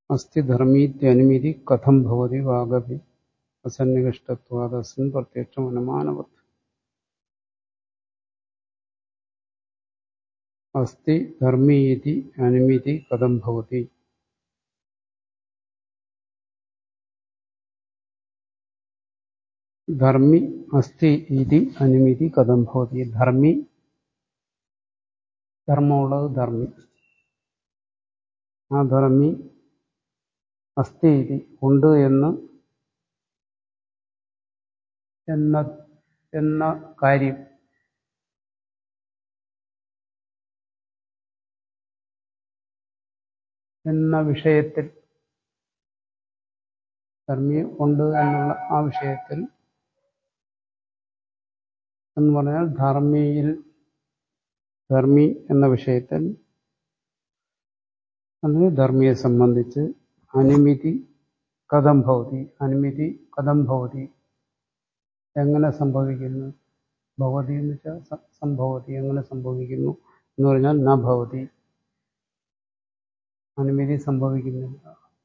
അസ്തി ധർമ്മീത്യനുമിതി കഥം ഭവതി വാഗപി അസന്നിവിഷ്ടത്വാദസ്മിൻ പ്രത്യക്ഷം അനുമാനവത് അസ്തി ധർമ്മീതി അനുമിതി കഥം ഭവതി ധർമ്മി അസ്തി ഇതി അനുമിതി കഥം ഭവതി ധർമ്മി ധർമ്മമുള്ളത് ധർമ്മി ആ ധർമ്മി അസ്തി ഇതി ഉണ്ട് എന്ന് എന്ന എന്ന കാര്യം എന്ന വിഷയത്തിൽ ധർമ്മി ഉണ്ട് എന്നുള്ള ആ വിഷയത്തിൽ എന്ന് പറഞ്ഞാൽ ധർമ്മിയിൽ ധർമ്മി എന്ന വിഷയത്തിൽ അത് ധർമ്മിയെ സംബന്ധിച്ച് അനുമിതി കഥം ഭവതി അനുമിതി കഥം ഭവതി എങ്ങനെ സംഭവിക്കുന്നു ഭവതി എന്ന് വെച്ചാൽ സംഭവതി എങ്ങനെ സംഭവിക്കുന്നു എന്ന് പറഞ്ഞാൽ ന ഭവതി അനുമതി സംഭവിക്കുന്നില്ല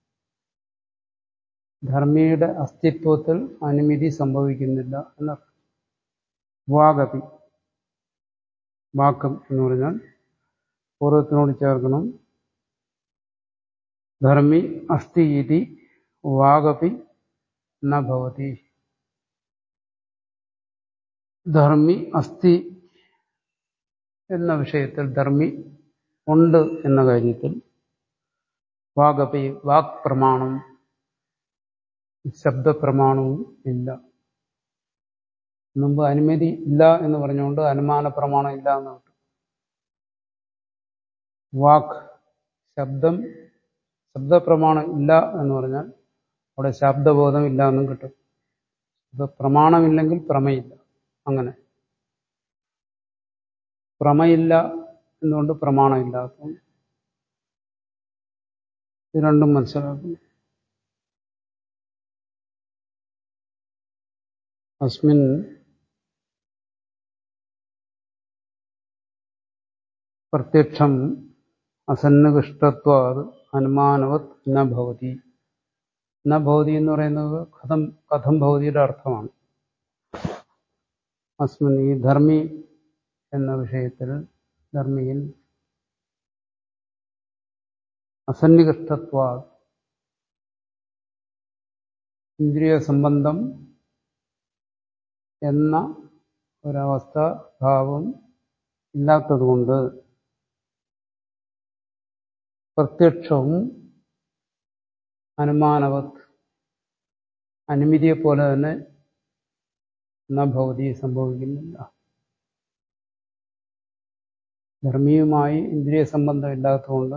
ധർമ്മിയുടെ അസ്തിത്വത്തിൽ അനുമതി സംഭവിക്കുന്നില്ല എന്നർത്ഥം വാഗപി വാക്കം എന്ന് പറഞ്ഞാൽ പൂർവ്വത്തിനോട് ചേർക്കണം ധർമ്മി അസ്തി ഇതി വാഗപി ന ഭവതി ധർമ്മി അസ്തി എന്ന വിഷയത്തിൽ ധർമ്മി ഉണ്ട് എന്ന കാര്യത്തിൽ വാഗപി വാക് പ്രമാണം ശബ്ദപ്രമാണവും ഇല്ല മുമ്പ് അനുമതി ഇല്ല എന്ന് പറഞ്ഞുകൊണ്ട് അനുമാന പ്രമാണം ഇല്ല എന്ന് കിട്ടും വാക്ക് ശബ്ദം ശബ്ദപ്രമാണം ഇല്ല എന്ന് പറഞ്ഞാൽ അവിടെ ശബ്ദബോധം ഇല്ല എന്നും കിട്ടും പ്രമാണമില്ലെങ്കിൽ പ്രമയില്ല അങ്ങനെ പ്രമയില്ല എന്നുകൊണ്ട് പ്രമാണമില്ല അപ്പം ഇത് രണ്ടും മനസ്സിലാക്കുന്നു അസ്മിൻ പ്രത്യക്ഷം അസന്നിവിഷ്ടത്വാത് അനുമാനവത് ന ഭവതി ന ഭവതി എന്ന് പറയുന്നത് കഥം കഥം ഭവതിയുടെ അർത്ഥമാണ് അസ്മിൻ ഈ ധർമ്മി എന്ന വിഷയത്തിൽ ധർമ്മിയിൽ അസന്നിവിഷ്ടത്വാ ഇന്ദ്രിയ സംബന്ധം എന്ന ഒരവസ്ഥ ഭാവം ഇല്ലാത്തതുകൊണ്ട് പ്രത്യക്ഷവും അനുമാനവത് അനുമതിയെ പോലെ തന്നെ ഭൗതി സംഭവിക്കുന്നില്ല ധർമ്മിയുമായി ഇന്ദ്രിയ സംബന്ധം ഇല്ലാത്തതുകൊണ്ട്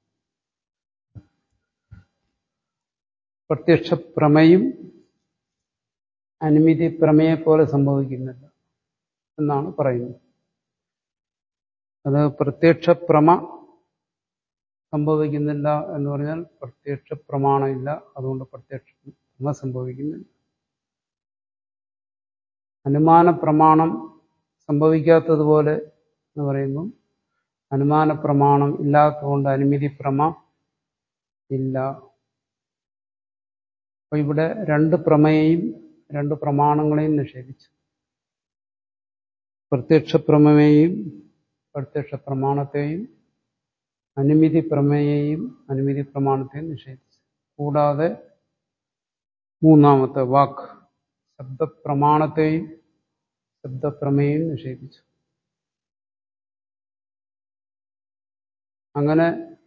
പ്രത്യക്ഷ പ്രമയും അനുമതി പ്രമയെ പോലെ സംഭവിക്കുന്നില്ല എന്നാണ് പറയുന്നത് അത് പ്രത്യക്ഷ പ്രമ സംഭവിക്കുന്നില്ല എന്ന് പറഞ്ഞാൽ പ്രത്യക്ഷ പ്രമാണമില്ല അതുകൊണ്ട് പ്രത്യക്ഷ പ്രമ സംഭവിക്കുന്നില്ല അനുമാന പ്രമാണം സംഭവിക്കാത്തതുപോലെ എന്ന് പറയുമ്പം അനുമാന പ്രമാണം ഇല്ലാത്തതുകൊണ്ട് അനുമതി പ്രമ ഇല്ല അപ്പൊ ഇവിടെ രണ്ട് പ്രമേയും രണ്ട് പ്രമാണങ്ങളെയും നിഷേധിച്ചു പ്രത്യക്ഷ പ്രമേയും പ്രത്യക്ഷ പ്രമാണത്തെയും അനുമതി പ്രമേയെയും അനുമതി പ്രമാണത്തെയും നിഷേധിച്ചു കൂടാതെ മൂന്നാമത്തെ വാക്ക് ശബ്ദപ്രമാണത്തെയും ശബ്ദപ്രമേയും നിഷേധിച്ചു അങ്ങനെ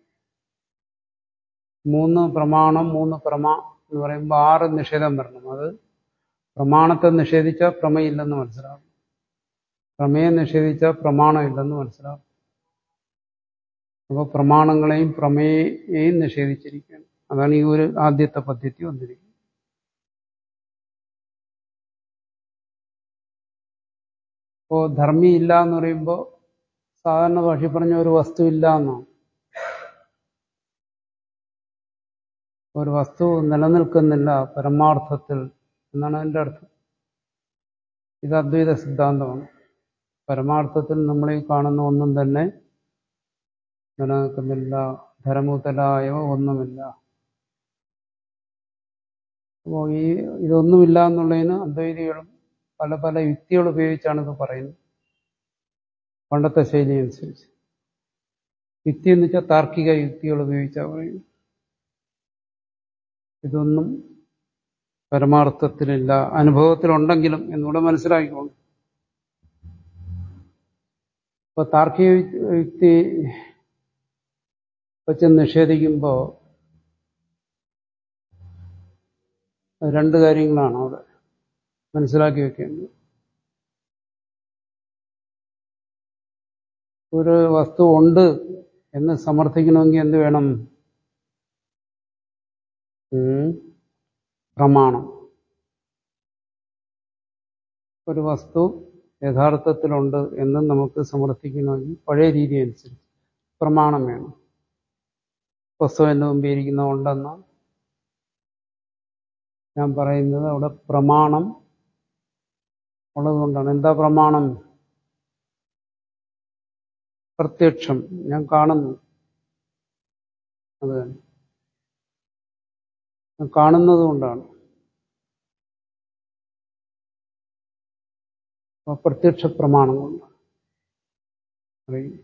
മൂന്ന് പ്രമാണം മൂന്ന് പ്രമ എന്ന് പറയുമ്പോൾ ആറ് നിഷേധം വരണം അത് പ്രമാണത്തെ നിഷേധിച്ചാൽ പ്രമയില്ലെന്ന് മനസ്സിലാകും പ്രമേയം നിഷേധിച്ചാൽ പ്രമാണമില്ലെന്ന് മനസ്സിലാകും അപ്പോൾ പ്രമാണങ്ങളെയും പ്രമേയെയും നിഷേധിച്ചിരിക്കുകയാണ് അതാണ് ഈ ഒരു ആദ്യത്തെ പദ്ധതി വന്നിരിക്കുന്നത് ഇപ്പോൾ ധർമ്മി ഇല്ല എന്ന് പറയുമ്പോൾ സാധാരണ ഭാഷ പറഞ്ഞ ഒരു വസ്തു ഇല്ല എന്നാണ് ഒരു വസ്തു നിലനിൽക്കുന്നില്ല പരമാർത്ഥത്തിൽ എന്നാണ് എൻ്റെ അർത്ഥം ഇത് അദ്വൈത സിദ്ധാന്തമാണ് പരമാർത്ഥത്തിൽ നമ്മളീ കാണുന്ന ഒന്നും തന്നെ നിലനിൽക്കുന്നില്ല ധരമുതലായവ ഒന്നുമില്ല അപ്പോൾ ഈ ഇതൊന്നുമില്ല എന്നുള്ളതിന് അദ്വൈതികളും പല പല യുക്തികൾ ഉപയോഗിച്ചാണ് ഇത് പറയുന്നത് പണ്ടത്തെ ശൈലി അനുസരിച്ച് യുക്തി എന്ന് വെച്ചാൽ താർക്കിക യുക്തികൾ ഉപയോഗിച്ചാണ് പറയുന്നത് ഇതൊന്നും പരമാർത്ഥത്തിലില്ല അനുഭവത്തിലുണ്ടെങ്കിലും എന്നൂടെ മനസ്സിലാക്കിക്കോളൂ ഇപ്പൊ താർക്കിക യുക്തി വെച്ച് നിഷേധിക്കുമ്പോൾ രണ്ട് കാര്യങ്ങളാണ് അവിടെ മനസ്സിലാക്കി വെക്കേണ്ടത് ഒരു വസ്തു ഉണ്ട് എന്ന് സമർത്ഥിക്കണമെങ്കിൽ എന്ത് വേണം ഉം. പ്രമാണം ഒരു വസ്തു യഥാർത്ഥത്തിലുണ്ട് എന്ന് നമുക്ക് സമർത്ഥിക്കണമെങ്കിൽ പഴയ രീതി അനുസരിച്ച് പ്രമാണം വേണം വസ്തു എൻ്റെ മുമ്പിൽ ഇരിക്കുന്ന ഉണ്ടെന്ന് ഞാൻ പറയുന്നത് അവിടെ പ്രമാണം ഉള്ളതുകൊണ്ടാണ് എന്താ പ്രമാണം പ്രത്യക്ഷം ഞാൻ കാണുന്നു അത് തന്നെ ഞാൻ കാണുന്നത് കൊണ്ടാണ് അപ്പൊ പ്രത്യക്ഷ പ്രമാണം കൊണ്ട് അറിയും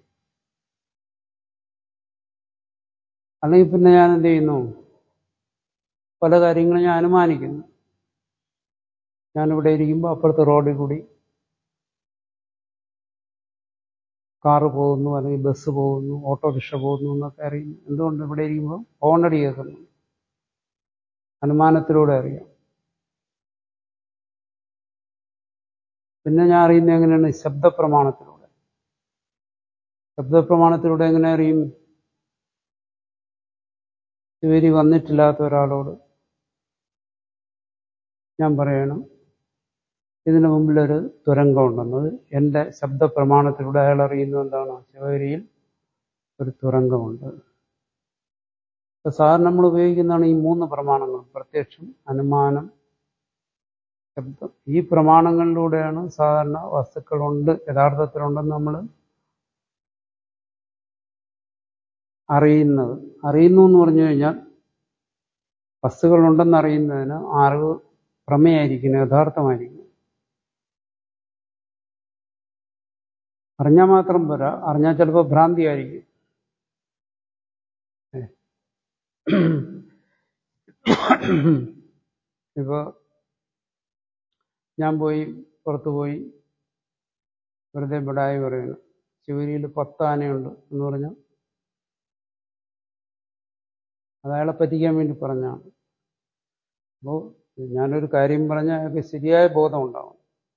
അല്ലെങ്കിൽ പിന്നെ ഞാൻ എന്ത് ചെയ്യുന്നു പല കാര്യങ്ങളും ഞാൻ അനുമാനിക്കുന്നു ഞാനിവിടെ ഇരിക്കുമ്പോൾ അപ്പുറത്തെ റോഡിൽ കൂടി കാറ് പോകുന്നു അല്ലെങ്കിൽ ബസ് പോകുന്നു ഓട്ടോറിക്ഷ പോകുന്നു എന്നൊക്കെ അറിയുന്നു എന്തുകൊണ്ട് ഇവിടെ ഇരിക്കുമ്പോൾ ഹോണടി കേൾക്കുന്നു അനുമാനത്തിലൂടെ അറിയാം പിന്നെ ഞാൻ അറിയുന്നത് എങ്ങനെയാണ് ശബ്ദപ്രമാണത്തിലൂടെ ശബ്ദപ്രമാണത്തിലൂടെ എങ്ങനെ അറിയും ഇവരി വന്നിട്ടില്ലാത്ത ഒരാളോട് ഞാൻ പറയണം ഇതിനു മുമ്പിലൊരു തുരങ്കമുണ്ടെന്നത് എൻ്റെ ശബ്ദപ്രമാണത്തിലൂടെ അയാൾ അറിയുന്നത് എന്താണ് ശിവഗിരിയിൽ ഒരു തുരങ്കമുണ്ട് ഇപ്പൊ സാധാരണ നമ്മൾ ഉപയോഗിക്കുന്നതാണ് ഈ മൂന്ന് പ്രമാണങ്ങൾ പ്രത്യക്ഷം അനുമാനം ശബ്ദം ഈ പ്രമാണങ്ങളിലൂടെയാണ് സാധാരണ വസ്തുക്കളുണ്ട് യഥാർത്ഥത്തിലുണ്ടെന്ന് നമ്മൾ അറിയുന്നത് അറിയുന്നു എന്ന് പറഞ്ഞു കഴിഞ്ഞാൽ വസ്തുക്കളുണ്ടെന്ന് അറിയുന്നതിന് അറിവ് പ്രമേയായിരിക്കണം യഥാർത്ഥമായിരിക്കണം അറിഞ്ഞാൽ മാത്രം പോരാ അറിഞ്ഞാൽ ചിലപ്പോൾ ഭ്രാന്തിയായിരിക്കും ഇപ്പോൾ ഞാൻ പോയി പുറത്തു പോയി വെറുതെ ബിടായി പറയുന്നു ശിവരിയിൽ പത്ത് ആനയുണ്ട് എന്ന് പറഞ്ഞാൽ അത് അയാളെ പറ്റിക്കാൻ വേണ്ടി പറഞ്ഞാണ് അപ്പോൾ ഞാനൊരു കാര്യം പറഞ്ഞാൽ അയാൾക്ക് ശരിയായ ബോധം ഉണ്ടാവും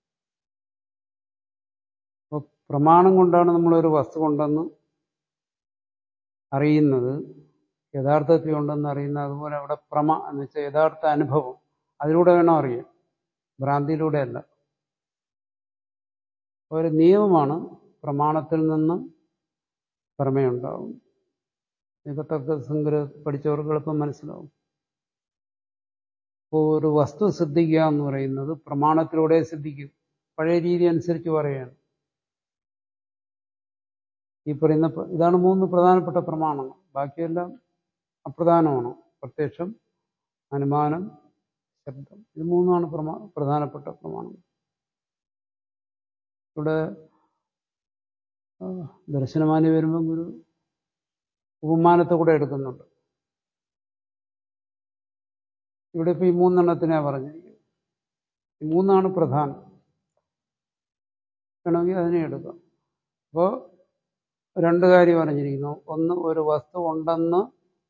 അപ്പോൾ പ്രമാണം കൊണ്ടാണ് നമ്മളൊരു വസ്തു കൊണ്ടെന്ന് അറിയുന്നത് യഥാർത്ഥത്തിൽ ഉണ്ടെന്ന് അറിയുന്നത് അതുപോലെ അവിടെ പ്രമ എന്ന് വെച്ചാൽ യഥാർത്ഥ അനുഭവം അതിലൂടെ വേണം അറിയാൻ ഭ്രാന്തിയിലൂടെയല്ല ഒരു നിയമമാണ് പ്രമാണത്തിൽ നിന്ന് പ്രമേയുണ്ടാവും ഇപ്പൊ തർക്കസംഗ്ര പഠിച്ചവർക്ക് എളുപ്പം മനസ്സിലാവും ഇപ്പോൾ ഒരു വസ്തു സിദ്ധിക്കുക എന്ന് പറയുന്നത് പ്രമാണത്തിലൂടെ സിദ്ധിക്കും പഴയ രീതി അനുസരിച്ച് പറയുകയാണ് ഈ പറയുന്ന പ്ര- ഇതാണ് മൂന്ന് പ്രധാനപ്പെട്ട പ്രമാണങ്ങൾ ബാക്കിയെല്ലാം അപ്രധാനമാണ് പ്രത്യക്ഷം അനുമാനം ശബ്ദം ഇത് മൂന്നാണ് പ്രമാ പ്രധാനപ്പെട്ട പ്രമാണം ഇവിടെ ആ, ദർശനമാനി വരുമ്പോൾ ഒരു ഉപമാനത്തെ കൂടെ എടുക്കുന്നുണ്ട് ഇവിടെ ഇപ്പൊ ഈ മൂന്നെണ്ണത്തിനാ പറഞ്ഞിരിക്കുന്നത് ഈ മൂന്നാണ് പ്രധാനം വേണമെങ്കിൽ അതിനെ എടുക്കാം അപ്പോൾ രണ്ട് കാര്യം പറഞ്ഞിരിക്കുന്നു ഒന്ന് ഒരു വസ്തു ഉണ്ടെന്ന്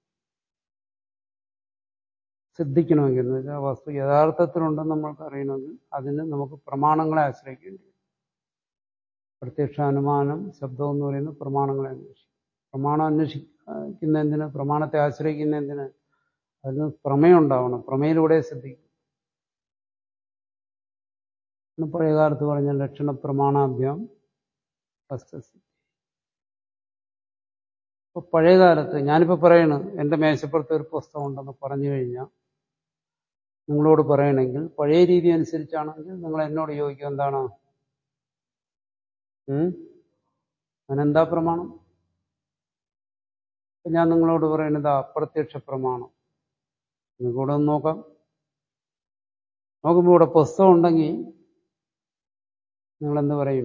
സിദ്ധിക്കണമെങ്കിൽ എന്ന് വെച്ചാൽ വസ്തു യഥാർത്ഥത്തിലുണ്ടെന്ന് നമ്മൾക്ക് അറിയണമെങ്കിൽ അതിന് നമുക്ക് പ്രമാണങ്ങളെ ആശ്രയിക്കേണ്ടി വരും പ്രത്യക്ഷ അനുമാനം ശബ്ദം എന്ന് പറയുന്ന പ്രമാണങ്ങളെ അന്വേഷിക്കും പ്രമാണം അന്വേഷിക്കുന്ന എന്തിന് പ്രമാണത്തെ ആശ്രയിക്കുന്ന എന്തിന് അതിന് പ്രമേയം ഉണ്ടാവണം പ്രമേയിലൂടെ സിദ്ധിക്കും എന്ന് പഴയ കാലത്ത് പറഞ്ഞ ലക്ഷണ പ്രമാണാഭ്യാം വസ്തുസിദ്ധി ഇപ്പൊ പഴയ കാലത്ത് ഞാനിപ്പോ പറയണ് എൻ്റെ മേശപ്പുറത്ത് ഒരു പുസ്തകം ഉണ്ടെന്ന് പറഞ്ഞു കഴിഞ്ഞാൽ നിങ്ങളോട് പറയണമെങ്കിൽ പഴയ രീതി അനുസരിച്ചാണെങ്കിൽ നിങ്ങൾ എന്നോട് ചോദിക്കുക എന്താണ് ഉം? അതിനെന്താ പ്രമാണം ഇപ്പൊ ഞാൻ നിങ്ങളോട് പറയുന്നത് അപ്രത്യക്ഷ പ്രമാണം നിങ്ങൾക്കൂടെ ഒന്ന് നോക്കാം നോക്കുമ്പോൾ ഇവിടെ പുസ്തകം ഉണ്ടെങ്കിൽ നിങ്ങളെന്ത് പറയും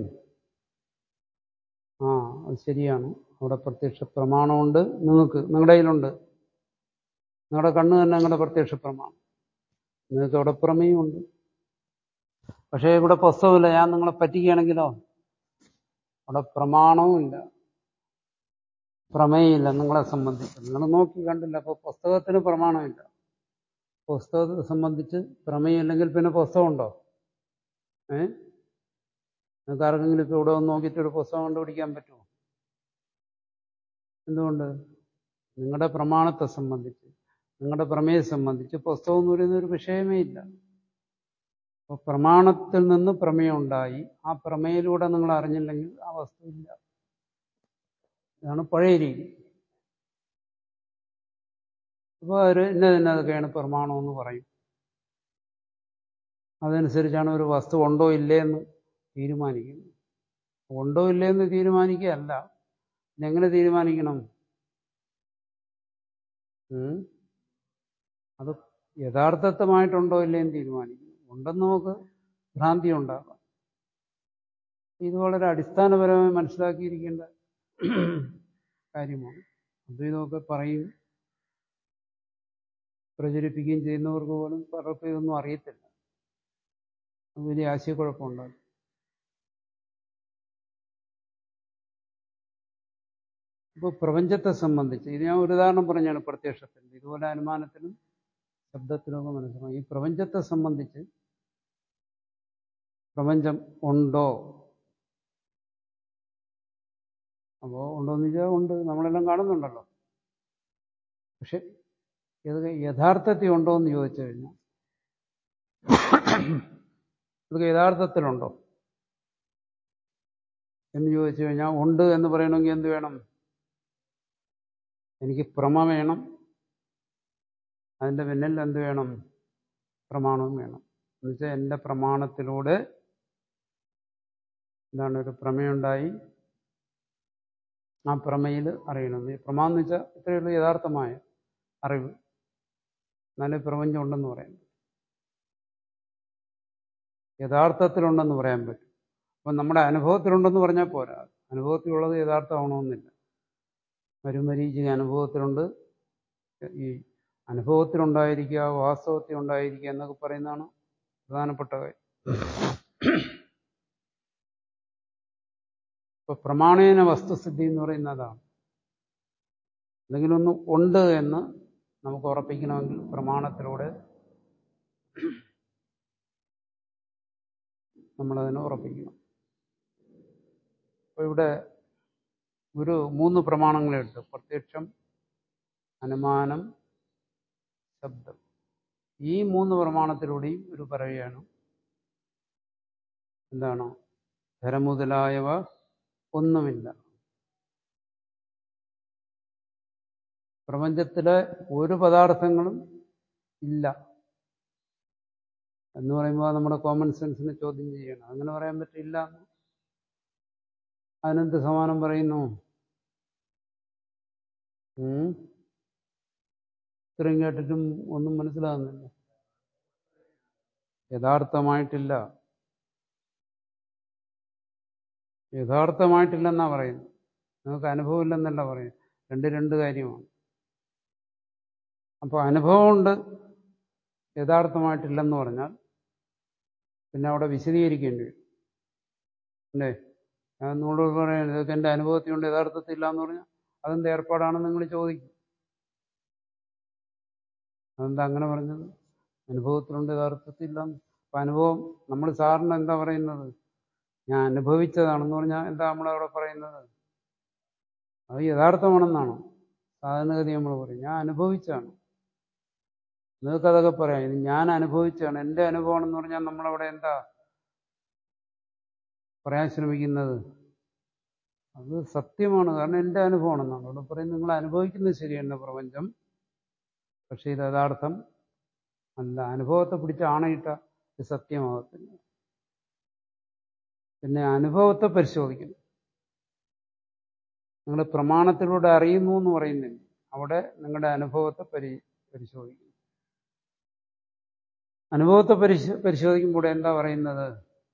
ആ അത് ശരിയാണ് അവിടെ പ്രത്യക്ഷ പ്രമാണമുണ്ട് നിങ്ങൾക്ക് നിങ്ങളുടെ കയ്യിലുണ്ട് നിങ്ങളുടെ കണ്ണ് തന്നെ നിങ്ങളുടെ പ്രത്യക്ഷ പ്രമാണം നിങ്ങൾക്ക് അവിടെ പ്രമേയമുണ്ട് പക്ഷേ ഇവിടെ പുസ്തകമില്ല ഞാൻ നിങ്ങളെ പറ്റിക്കുകയാണെങ്കിലോ അവിടെ പ്രമാണവും ഇല്ല പ്രമേയമില്ല നിങ്ങളെ സംബന്ധിച്ച് നിങ്ങൾ നോക്കി കണ്ടില്ല അപ്പോൾ പുസ്തകത്തിന് പ്രമാണമില്ല പുസ്തകത്തെ സംബന്ധിച്ച് പ്രമേയമില്ലെങ്കിൽ പിന്നെ പുസ്തകമുണ്ടോ ഏ നിങ്ങൾക്ക് ആർക്കെങ്കിലും ഇപ്പോൾ ഇവിടെ ഒന്ന് നോക്കിയിട്ട് ഒരു പുസ്തകം കണ്ടുപിടിക്കാൻ പറ്റുമോ എന്തുകൊണ്ട് നിങ്ങളുടെ പ്രമാണത്തെ സംബന്ധിച്ച് നിങ്ങളുടെ പ്രമേയത്തെ സംബന്ധിച്ച് പുസ്തകം എന്ന് പറയുന്ന ഒരു വിഷയമേ ഇല്ല അപ്പോൾ പ്രമാണത്തിൽ നിന്ന് പ്രമേയം ഉണ്ടായി ആ പ്രമേയിലൂടെ നിങ്ങൾ അറിഞ്ഞില്ലെങ്കിൽ ആ വസ്തു ഇല്ല ഇതാണ് പഴയ രീതി അപ്പോൾ അവർ ഇന്ന തന്നെ അതൊക്കെയാണ് പ്രമാണം എന്ന് പറയും അതനുസരിച്ചാണ് ഒരു വസ്തു ഉണ്ടോ ഇല്ലേ എന്ന് തീരുമാനിക്കുന്നത് ഉണ്ടോ ഇല്ലേ എന്ന് തീരുമാനിക്കുകയല്ല എങ്ങനെ തീരുമാനിക്കണം ഉം? അത് യഥാർത്ഥത്വമായിട്ടുണ്ടോ ഇല്ലേ എന്ന് തീരുമാനിക്കണം ഉണ്ടെന്ന് നമുക്ക് ഭ്രാന്തി ഉണ്ടാകാം ഇത് വളരെ അടിസ്ഥാനപരമായി മനസ്സിലാക്കിയിരിക്കേണ്ട കാര്യമാണ് അദ്വൈതമൊക്കെ പറയും പ്രചരിപ്പിക്കുകയും ചെയ്യുന്നവർക്ക് പോലും പലർക്കും ഇതൊന്നും അറിയത്തില്ല അത് വലിയ ആശയക്കുഴപ്പമുണ്ടാകും ഇപ്പോൾ പ്രപഞ്ചത്തെ സംബന്ധിച്ച് ഇത് ഞാൻ ഒരു ഉദാഹരണം പറഞ്ഞാണ് പ്രത്യക്ഷത്തിൽ ഇതുപോലെ അനുമാനത്തിനും ശബ്ദത്തിനുമൊക്കെ മനസ്സിലാവും ഈ പ്രപഞ്ചത്തെ സംബന്ധിച്ച് പ്രപഞ്ചം ഉണ്ടോ അപ്പോൾ ഉണ്ടോയെന്ന് ചോദിച്ചാൽ ഉണ്ട് നമ്മളെല്ലാം കാണുന്നുണ്ടല്ലോ പക്ഷെ ഇത് യഥാർത്ഥത്തിൽ ഉണ്ടോ എന്ന് ചോദിച്ചു കഴിഞ്ഞാൽ ഇതൊക്കെ യഥാർത്ഥത്തിലുണ്ടോ എന്ന് ചോദിച്ചു കഴിഞ്ഞാൽ ഉണ്ട് എന്ന് പറയണമെങ്കിൽ എന്ത് വേണം എനിക്ക് പ്രമ വേണം അതിൻ്റെ പിന്നിൽ എന്ത് വേണം പ്രമാണവും വേണം എന്നുവെച്ചാൽ എൻ്റെ പ്രമാണത്തിലൂടെ എന്താണ് ഒരു പ്രമേയുണ്ടായി ആ പ്രമയിൽ അറിയണം ഈ പ്രമാ എന്ന് വെച്ചാൽ ഇത്രയുള്ള യഥാർത്ഥമായ അറിവ് എന്നാലേ പ്രപഞ്ചം ഉണ്ടെന്ന് പറയാൻ പറ്റും യഥാർത്ഥത്തിലുണ്ടെന്ന് പറയാൻ പറ്റും അപ്പം നമ്മുടെ അനുഭവത്തിലുണ്ടെന്ന് പറഞ്ഞാൽ പോരാ അനുഭവത്തിലുള്ളത് യഥാർത്ഥമാവണമെന്നില്ല മരുമരീചിക അനുഭവത്തിലുണ്ട് ഈ അനുഭവത്തിലുണ്ടായിരിക്കുക വാസ്തവത്തിൽ ഉണ്ടായിരിക്കുക എന്നൊക്കെ പറയുന്നതാണ് പ്രധാനപ്പെട്ട കാര്യം ഇപ്പൊ പ്രമാണേന വസ്തുസ്ഥിതി എന്ന് പറയുന്ന അതാണ് എന്തെങ്കിലും ഒന്ന് ഉണ്ട് എന്ന് നമുക്ക് ഉറപ്പിക്കണമെങ്കിൽ പ്രമാണത്തിലൂടെ നമ്മളതിനെ ഉറപ്പിക്കണം അപ്പോൾ ഇവിടെ ഒരു മൂന്ന് പ്രമാണങ്ങളുണ്ട് പ്രത്യക്ഷം അനുമാനം ശബ്ദം ഈ മൂന്ന് പ്രമാണത്തിലൂടെയും ഒരു പറയുകയാണ് എന്താണ് ധരമുതലായവ ഒന്നുമില്ല പ്രപഞ്ചത്തിലെ ഒരു പദാർത്ഥങ്ങളും ഇല്ല എന്ന് പറയുമ്പോൾ നമ്മുടെ കോമൺ സെൻസിനെ ചോദ്യം ചെയ്യണം അങ്ങനെ പറയാൻ പറ്റില്ല അതിനെന്ത് സമാനം പറയുന്നു ഉം? ഇത്രയും കേട്ടിട്ടും ഒന്നും മനസ്സിലാകുന്നില്ല യഥാർത്ഥമായിട്ടില്ല യഥാർത്ഥമായിട്ടില്ലെന്നാ പറയുന്നത് നിങ്ങൾക്ക് അനുഭവമില്ലെന്നല്ല പറയുന്നത് രണ്ട് രണ്ട് കാര്യമാണ് അപ്പോൾ അനുഭവമുണ്ട് യഥാർത്ഥമായിട്ടില്ലെന്ന് പറഞ്ഞാൽ പിന്നെ അവിടെ വിശദീകരിക്കേണ്ടി വരും അല്ലേ ഞാൻ നിങ്ങളോട് പറയാൻ ഇതൊക്കെ എൻ്റെ അനുഭവത്തിൽ കൊണ്ട് യഥാർത്ഥത്തിൽ ഇല്ല എന്ന് പറഞ്ഞാൽ അതെന്ത് ഏർപ്പാടാണെന്ന് നിങ്ങൾ ചോദിക്കും അതെന്താ അങ്ങനെ പറഞ്ഞത് അനുഭവത്തിലുണ്ട് യഥാർത്ഥത്തിൽ ഇല്ല അപ്പം അനുഭവം നമ്മൾ സാറിന് എന്താ പറയുന്നത് ഞാൻ അനുഭവിച്ചതാണെന്ന് പറഞ്ഞാൽ എന്താ നമ്മളവിടെ പറയുന്നത് അത് യഥാർത്ഥമാണെന്നാണോ സാധാരണഗതി നമ്മൾ പറയും ഞാൻ അനുഭവിച്ചാണ് നിങ്ങൾക്ക് അതൊക്കെ പറയാം ഇത് ഞാൻ അനുഭവിച്ചാണ് എൻ്റെ അനുഭവമാണെന്ന് പറഞ്ഞാൽ നമ്മളവിടെ എന്താ പറയാൻ ശ്രമിക്കുന്നത് അത് സത്യമാണ് കാരണം എൻ്റെ അനുഭവമാണെന്നാണ് അവിടെ പറയുന്നത് നിങ്ങൾ അനുഭവിക്കുന്നത് ശരിയല്ല പ്രപഞ്ചം പക്ഷേ ഇത് യഥാർത്ഥം അല്ല അനുഭവത്തെ പിടിച്ച് ആണയിട്ട ഇത് സത്യമാകത്തില്ല പിന്നെ അനുഭവത്തെ പരിശോധിക്കണം നിങ്ങൾ പ്രമാണത്തിലൂടെ അറിയുന്നു എന്ന് പറയുന്നില്ല അവിടെ നിങ്ങളുടെ അനുഭവത്തെ പരി പരിശോധിക്കണം അനുഭവത്തെ പരിശോ പരിശോധിക്കുമ്പോൾ എന്താ പറയുന്നത്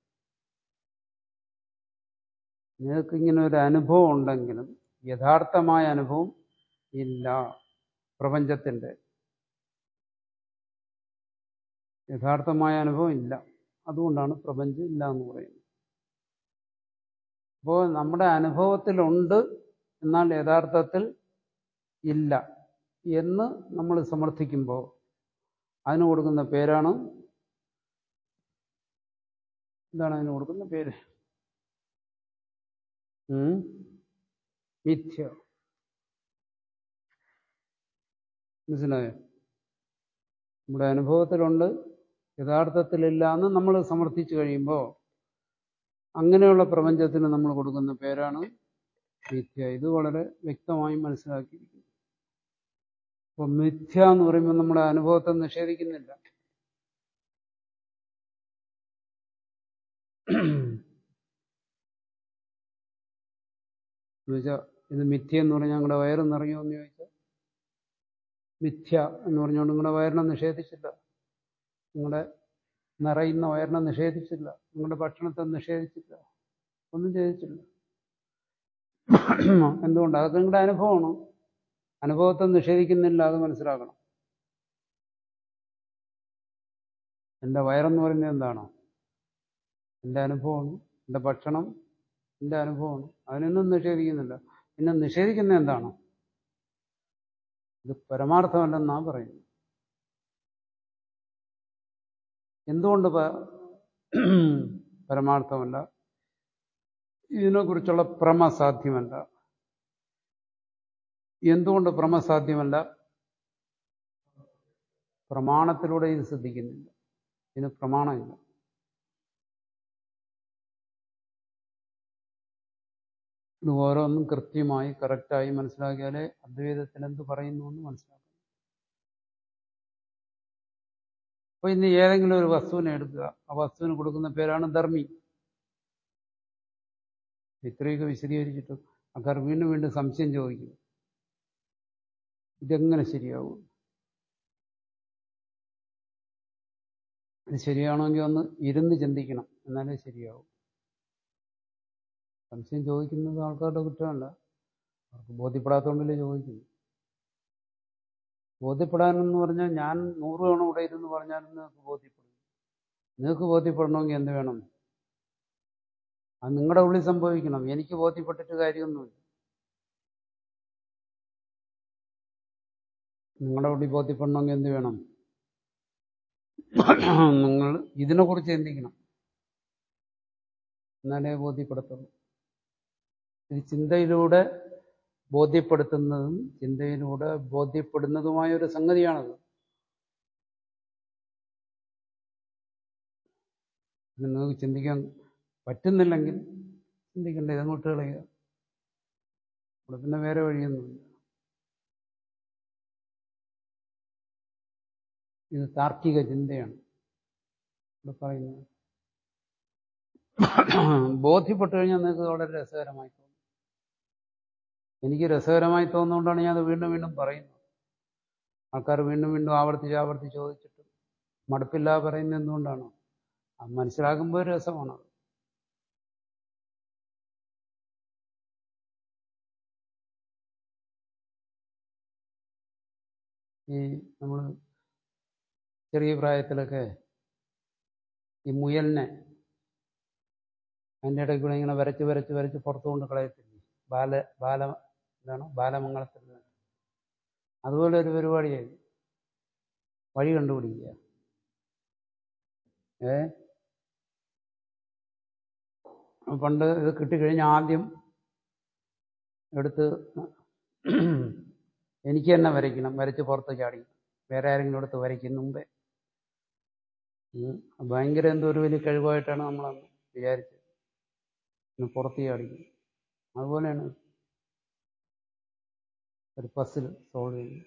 നിങ്ങൾക്ക് ഇങ്ങനെ ഒരു അനുഭവം ഉണ്ടെങ്കിലും യഥാർത്ഥമായ അനുഭവം ഇല്ല പ്രപഞ്ചത്തിന്റെ യഥാർത്ഥമായ അനുഭവം ഇല്ല അതുകൊണ്ടാണ് പ്രപഞ്ചം ഇല്ല എന്ന് പറയുന്നത് അപ്പോൾ നമ്മുടെ അനുഭവത്തിലുണ്ട് എന്നാൽ യഥാർത്ഥത്തിൽ ഇല്ല എന്ന് നമ്മൾ സമർത്ഥിക്കുമ്പോൾ അതിന് കൊടുക്കുന്ന പേരാണ് എന്താണ് അതിന് കൊടുക്കുന്ന പേര് ഉം? മിഥ്യ മനസ്സിലായോ നമ്മുടെ അനുഭവത്തിലുണ്ട് യഥാർത്ഥത്തിലില്ല എന്ന് നമ്മൾ സമർത്ഥിച്ചു കഴിയുമ്പോൾ അങ്ങനെയുള്ള പ്രപഞ്ചത്തിന് നമ്മൾ കൊടുക്കുന്ന പേരാണ് മിഥ്യ ഇത് വളരെ വ്യക്തമായി മനസ്സിലാക്കിയിരിക്കുന്നു അപ്പൊ മിഥ്യ എന്ന് പറയുമ്പോൾ നമ്മുടെ അനുഭവത്തെ നിഷേധിക്കുന്നില്ല എന്നുവെച്ചാൽ ഇത് മിഥ്യ എന്ന് പറഞ്ഞാൽ ഞങ്ങളുടെ വയറ് നിറയുമോ എന്ന് ചോദിച്ചാൽ മിഥ്യ എന്ന് പറഞ്ഞുകൊണ്ട് നിങ്ങളുടെ വയറിനെ നിഷേധിച്ചില്ല നിങ്ങളുടെ നിറയുന്ന വയറിനെ നിഷേധിച്ചില്ല നിങ്ങളുടെ ഭക്ഷണത്തെ നിഷേധിച്ചില്ല ഒന്നും ചെയ്തിട്ടില്ല എന്തുകൊണ്ട് അതൊക്കെ നിങ്ങളുടെ അനുഭവമാണ് അനുഭവത്തെ നിഷേധിക്കുന്നില്ല അത് മനസ്സിലാക്കണം എൻ്റെ വയറെന്ന് പറയുന്നത് എന്താണ് എൻ്റെ അനുഭവമാണ് എൻ്റെ ഭക്ഷണം എൻ്റെ അനുഭവമാണ് അതിനൊന്നും നിഷേധിക്കുന്നില്ല പിന്നെ നിഷേധിക്കുന്ന എന്താണ് ഇത് പരമാർത്ഥമല്ലെന്നാണ് പറയുന്നത് എന്തുകൊണ്ട് പ- പരമാർത്ഥമല്ല ഇതിനെക്കുറിച്ചുള്ള ഭ്രമ സാധ്യമല്ല എന്തുകൊണ്ട് ഭ്രമ സാധ്യമല്ല പ്രമാണത്തിലൂടെ ഇത് സിദ്ധിക്കുന്നില്ല ഇതിന് പ്രമാണമില്ല ഇത് ഓരോന്നും കൃത്യമായി കറക്റ്റായി മനസ്സിലാക്കിയാലേ അദ്വൈതത്തിൽ എന്ത് പറയുന്നു എന്ന് മനസ്സിലാക്കും അപ്പൊ ഇന്ന് ഏതെങ്കിലും ഒരു വസ്തുവിനെ എടുക്കുക ആ വസ്തുവിന് കൊടുക്കുന്ന പേരാണ് ധർമ്മി ഇത്രയൊക്കെ വിശദീകരിച്ചിട്ട് ആൾക്കാർ വീണ്ടും വീണ്ടും സംശയം ചോദിക്കും ഇതെങ്ങനെ ശരിയാവും ഇത് ശരിയാണെങ്കിൽ ഒന്ന് ഇരുന്ന് ചിന്തിക്കണം എന്നാലേ ശരിയാവും സംശയം ചോദിക്കുന്നത് ആൾക്കാരുടെ കുറ്റമല്ല അവർക്ക് ബോധ്യപ്പെടാത്തതുകൊണ്ടല്ലേ ചോദിക്കുന്നു ബോധ്യപ്പെടാനെന്ന് പറഞ്ഞാൽ ഞാൻ നൂറ് തവണ ഇവിടെ ഇരുന്ന് പറഞ്ഞാലും നിങ്ങൾക്ക് ബോധ്യപ്പെടും നിങ്ങൾക്ക് ബോധ്യപ്പെടണമെങ്കിൽ എന്ത് വേണം അത് നിങ്ങളുടെ ഉള്ളിൽ സംഭവിക്കണം എനിക്ക് ബോധ്യപ്പെട്ടിട്ട് കാര്യമൊന്നുമില്ല നിങ്ങളുടെ ഉള്ളിൽ ബോധ്യപ്പെടണമെങ്കിൽ എന്ത് വേണം നിങ്ങൾ ഇതിനെക്കുറിച്ച് ചിന്തിക്കണം എന്നാലേ ബോധ്യപ്പെടുത്തുള്ളൂ ഇത് ചിന്തയിലൂടെ ബോധ്യപ്പെടുത്തുന്നതും ചിന്തയിലൂടെ ബോധ്യപ്പെടുന്നതുമായ ഒരു സംഗതിയാണത് ഇത് നിങ്ങൾക്ക് ചിന്തിക്കാൻ പറ്റുന്നില്ലെങ്കിൽ ചിന്തിക്കണ്ട ഇതങ്ങോട്ട് കളയുക ഇവിടെ പിന്നെ വേറെ വഴിയൊന്നുമില്ല ഇത് താർക്കിക ചിന്തയാണ് ഇവിടെ പറയുന്നത് ബോധ്യപ്പെട്ടു കഴിഞ്ഞാൽ നിങ്ങൾക്ക് വളരെ രസകരമായി തോന്നും എനിക്ക് രസകരമായി തോന്നുന്നതുകൊണ്ടാണ് ഞാൻ അത് വീണ്ടും വീണ്ടും പറയുന്നത് ആൾക്കാർ വീണ്ടും വീണ്ടും ആവർത്തിച്ച് ആവർത്തിച്ച് ചോദിച്ചിട്ട് മടുപ്പില്ലാതെ പറയുന്നത് എന്തുകൊണ്ടാണ് അത് മനസ്സിലാക്കുമ്പോൾ ഒരു രസമാണ് അത് ഈ നമ്മൾ ചെറിയ പ്രായത്തിലൊക്കെ ഈ മുയലിനെ അതിൻ്റെ ഇടയ്ക്ക് കൂടെ ഇങ്ങനെ വരച്ച് വരച്ച് വരച്ച് പുറത്തു കൊണ്ട് കളയത്തില്ലേ ബാല ബാല എന്താണ് ബാലമംഗളത്തിൽ അതുപോലെ ഒരു പരിപാടിയായി വഴി കണ്ടുപിടിക്കുക ഏ പണ്ട് ഇത് കിട്ടിക്കഴിഞ്ഞാൽ ആദ്യം എടുത്ത് എനിക്ക് തന്നെ വരയ്ക്കണം വരച്ച് പുറത്ത് ചാടി വേറെ ആരെങ്കിലും എടുത്ത് വരയ്ക്കും മുമ്പേ ഉം. ഭയങ്കര എന്തോ ഒരു വലിയ കഴിവായിട്ടാണ് നമ്മളന്ന് വിചാരിച്ചത് പിന്നെ പുറത്ത് ചാടിക്കും അതുപോലെയാണ് ഒരു പസിൽ സോൾവ് ചെയ്യുന്നത്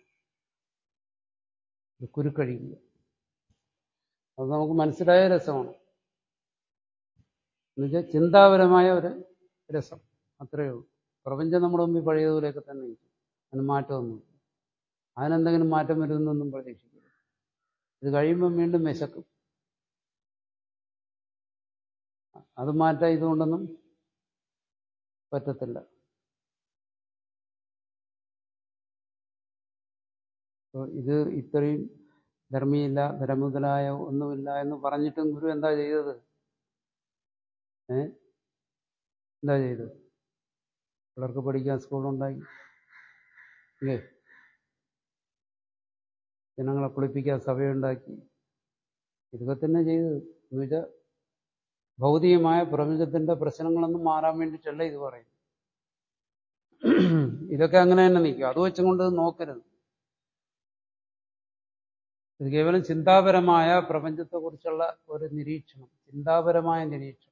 ഒരു കുരുക്കഴിക്കുക അത് നമുക്ക് മനസ്സിലായ രസമാണ് എന്നുവെച്ചാൽ ചിന്താപരമായ ഒരു രസം അത്രയേ ഉള്ളൂ പ്രപഞ്ചം നമ്മുടെ മുമ്പിൽ പഴയതുപോലെയൊക്കെ തന്നെ ഇരിക്കും അതിന് മാറ്റമൊന്നും അതിനെന്തെങ്കിലും മാറ്റം വരുമെന്നൊന്നും പ്രതീക്ഷിക്കില്ല ഇത് കഴിയുമ്പം വീണ്ടും വിശക്കും അത് മാറ്റാൻ ഇതുകൊണ്ടൊന്നും പറ്റത്തില്ല അപ്പൊ ഇത് ഇത്രയും ധർമ്മിയില്ല ധരമുതലായ ഒന്നുമില്ല എന്ന് പറഞ്ഞിട്ടും ഗുരു എന്താ ചെയ്തത് ഏ എന്താ ചെയ്തത് പിള്ളേർക്ക് പഠിക്കാൻ സ്കൂളുണ്ടാക്കി ഇല്ലേ ജനങ്ങളെ കുളിപ്പിക്കാൻ സഭയുണ്ടാക്കി ഇതൊക്കെ തന്നെ ചെയ്തത് എന്ന് വെച്ചാൽ ഭൗതികമായ പ്രപഞ്ചത്തിന്റെ പ്രശ്നങ്ങളൊന്നും മാറാൻ വേണ്ടിയിട്ടല്ല ഇത് പറയുന്നത് ഇതൊക്കെ അങ്ങനെ തന്നെ നിൽക്കും അത് വെച്ചുകൊണ്ട് നോക്കരുത് ഇത് കേവലം ചിന്താപരമായ പ്രപഞ്ചത്തെക്കുറിച്ചുള്ള ഒരു നിരീക്ഷണം ചിന്താപരമായ നിരീക്ഷണം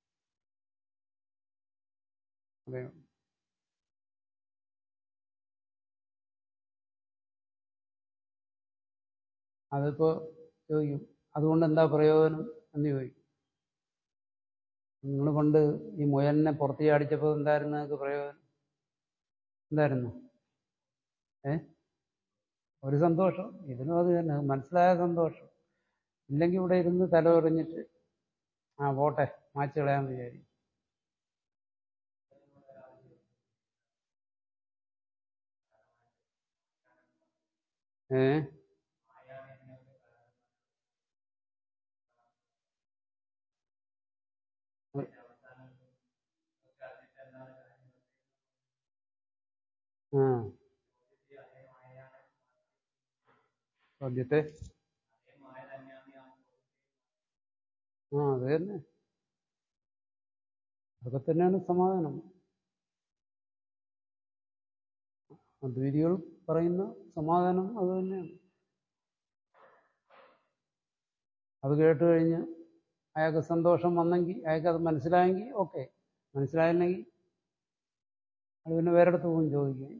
അതെ അതിപ്പോ ചോദിക്കും അതുകൊണ്ട് എന്താ പ്രയോജനം എന്ന് ചോദിക്കും നിങ്ങൾ പണ്ട് ഈ മുയലിനെ പുറത്ത് ചാടിച്ചപ്പോൾ എന്തായിരുന്നു നിങ്ങൾക്ക് പ്രയോജനം എന്തായിരുന്നു ഏ ഒരു സന്തോഷം ഇതിനും അത് തന്നെ മനസ്സിലായ സന്തോഷം ഇല്ലെങ്കിൽ ഇവിടെ ഇരുന്ന് തലവെറിഞ്ഞിട്ട് ആ പോട്ടെ മാച്ച് കളയാന്ന് വിചാരിക്കും ഏ ആ ചോദ്യത്തെ ആ അത് തന്നെ അതൊക്കെ തന്നെയാണ് സമാധാനം അദ്വൈതികൾ പറയുന്ന സമാധാനം അത് തന്നെയാണ് അത് കേട്ട് കഴിഞ്ഞ് അയാൾക്ക് സന്തോഷം വന്നെങ്കിൽ അയാൾക്ക് അത് മനസ്സിലായെങ്കിൽ ഓക്കെ മനസ്സിലായില്ലെങ്കിൽ അത് പിന്നെ വേറെടുത്ത് പോകും ചോദിക്കും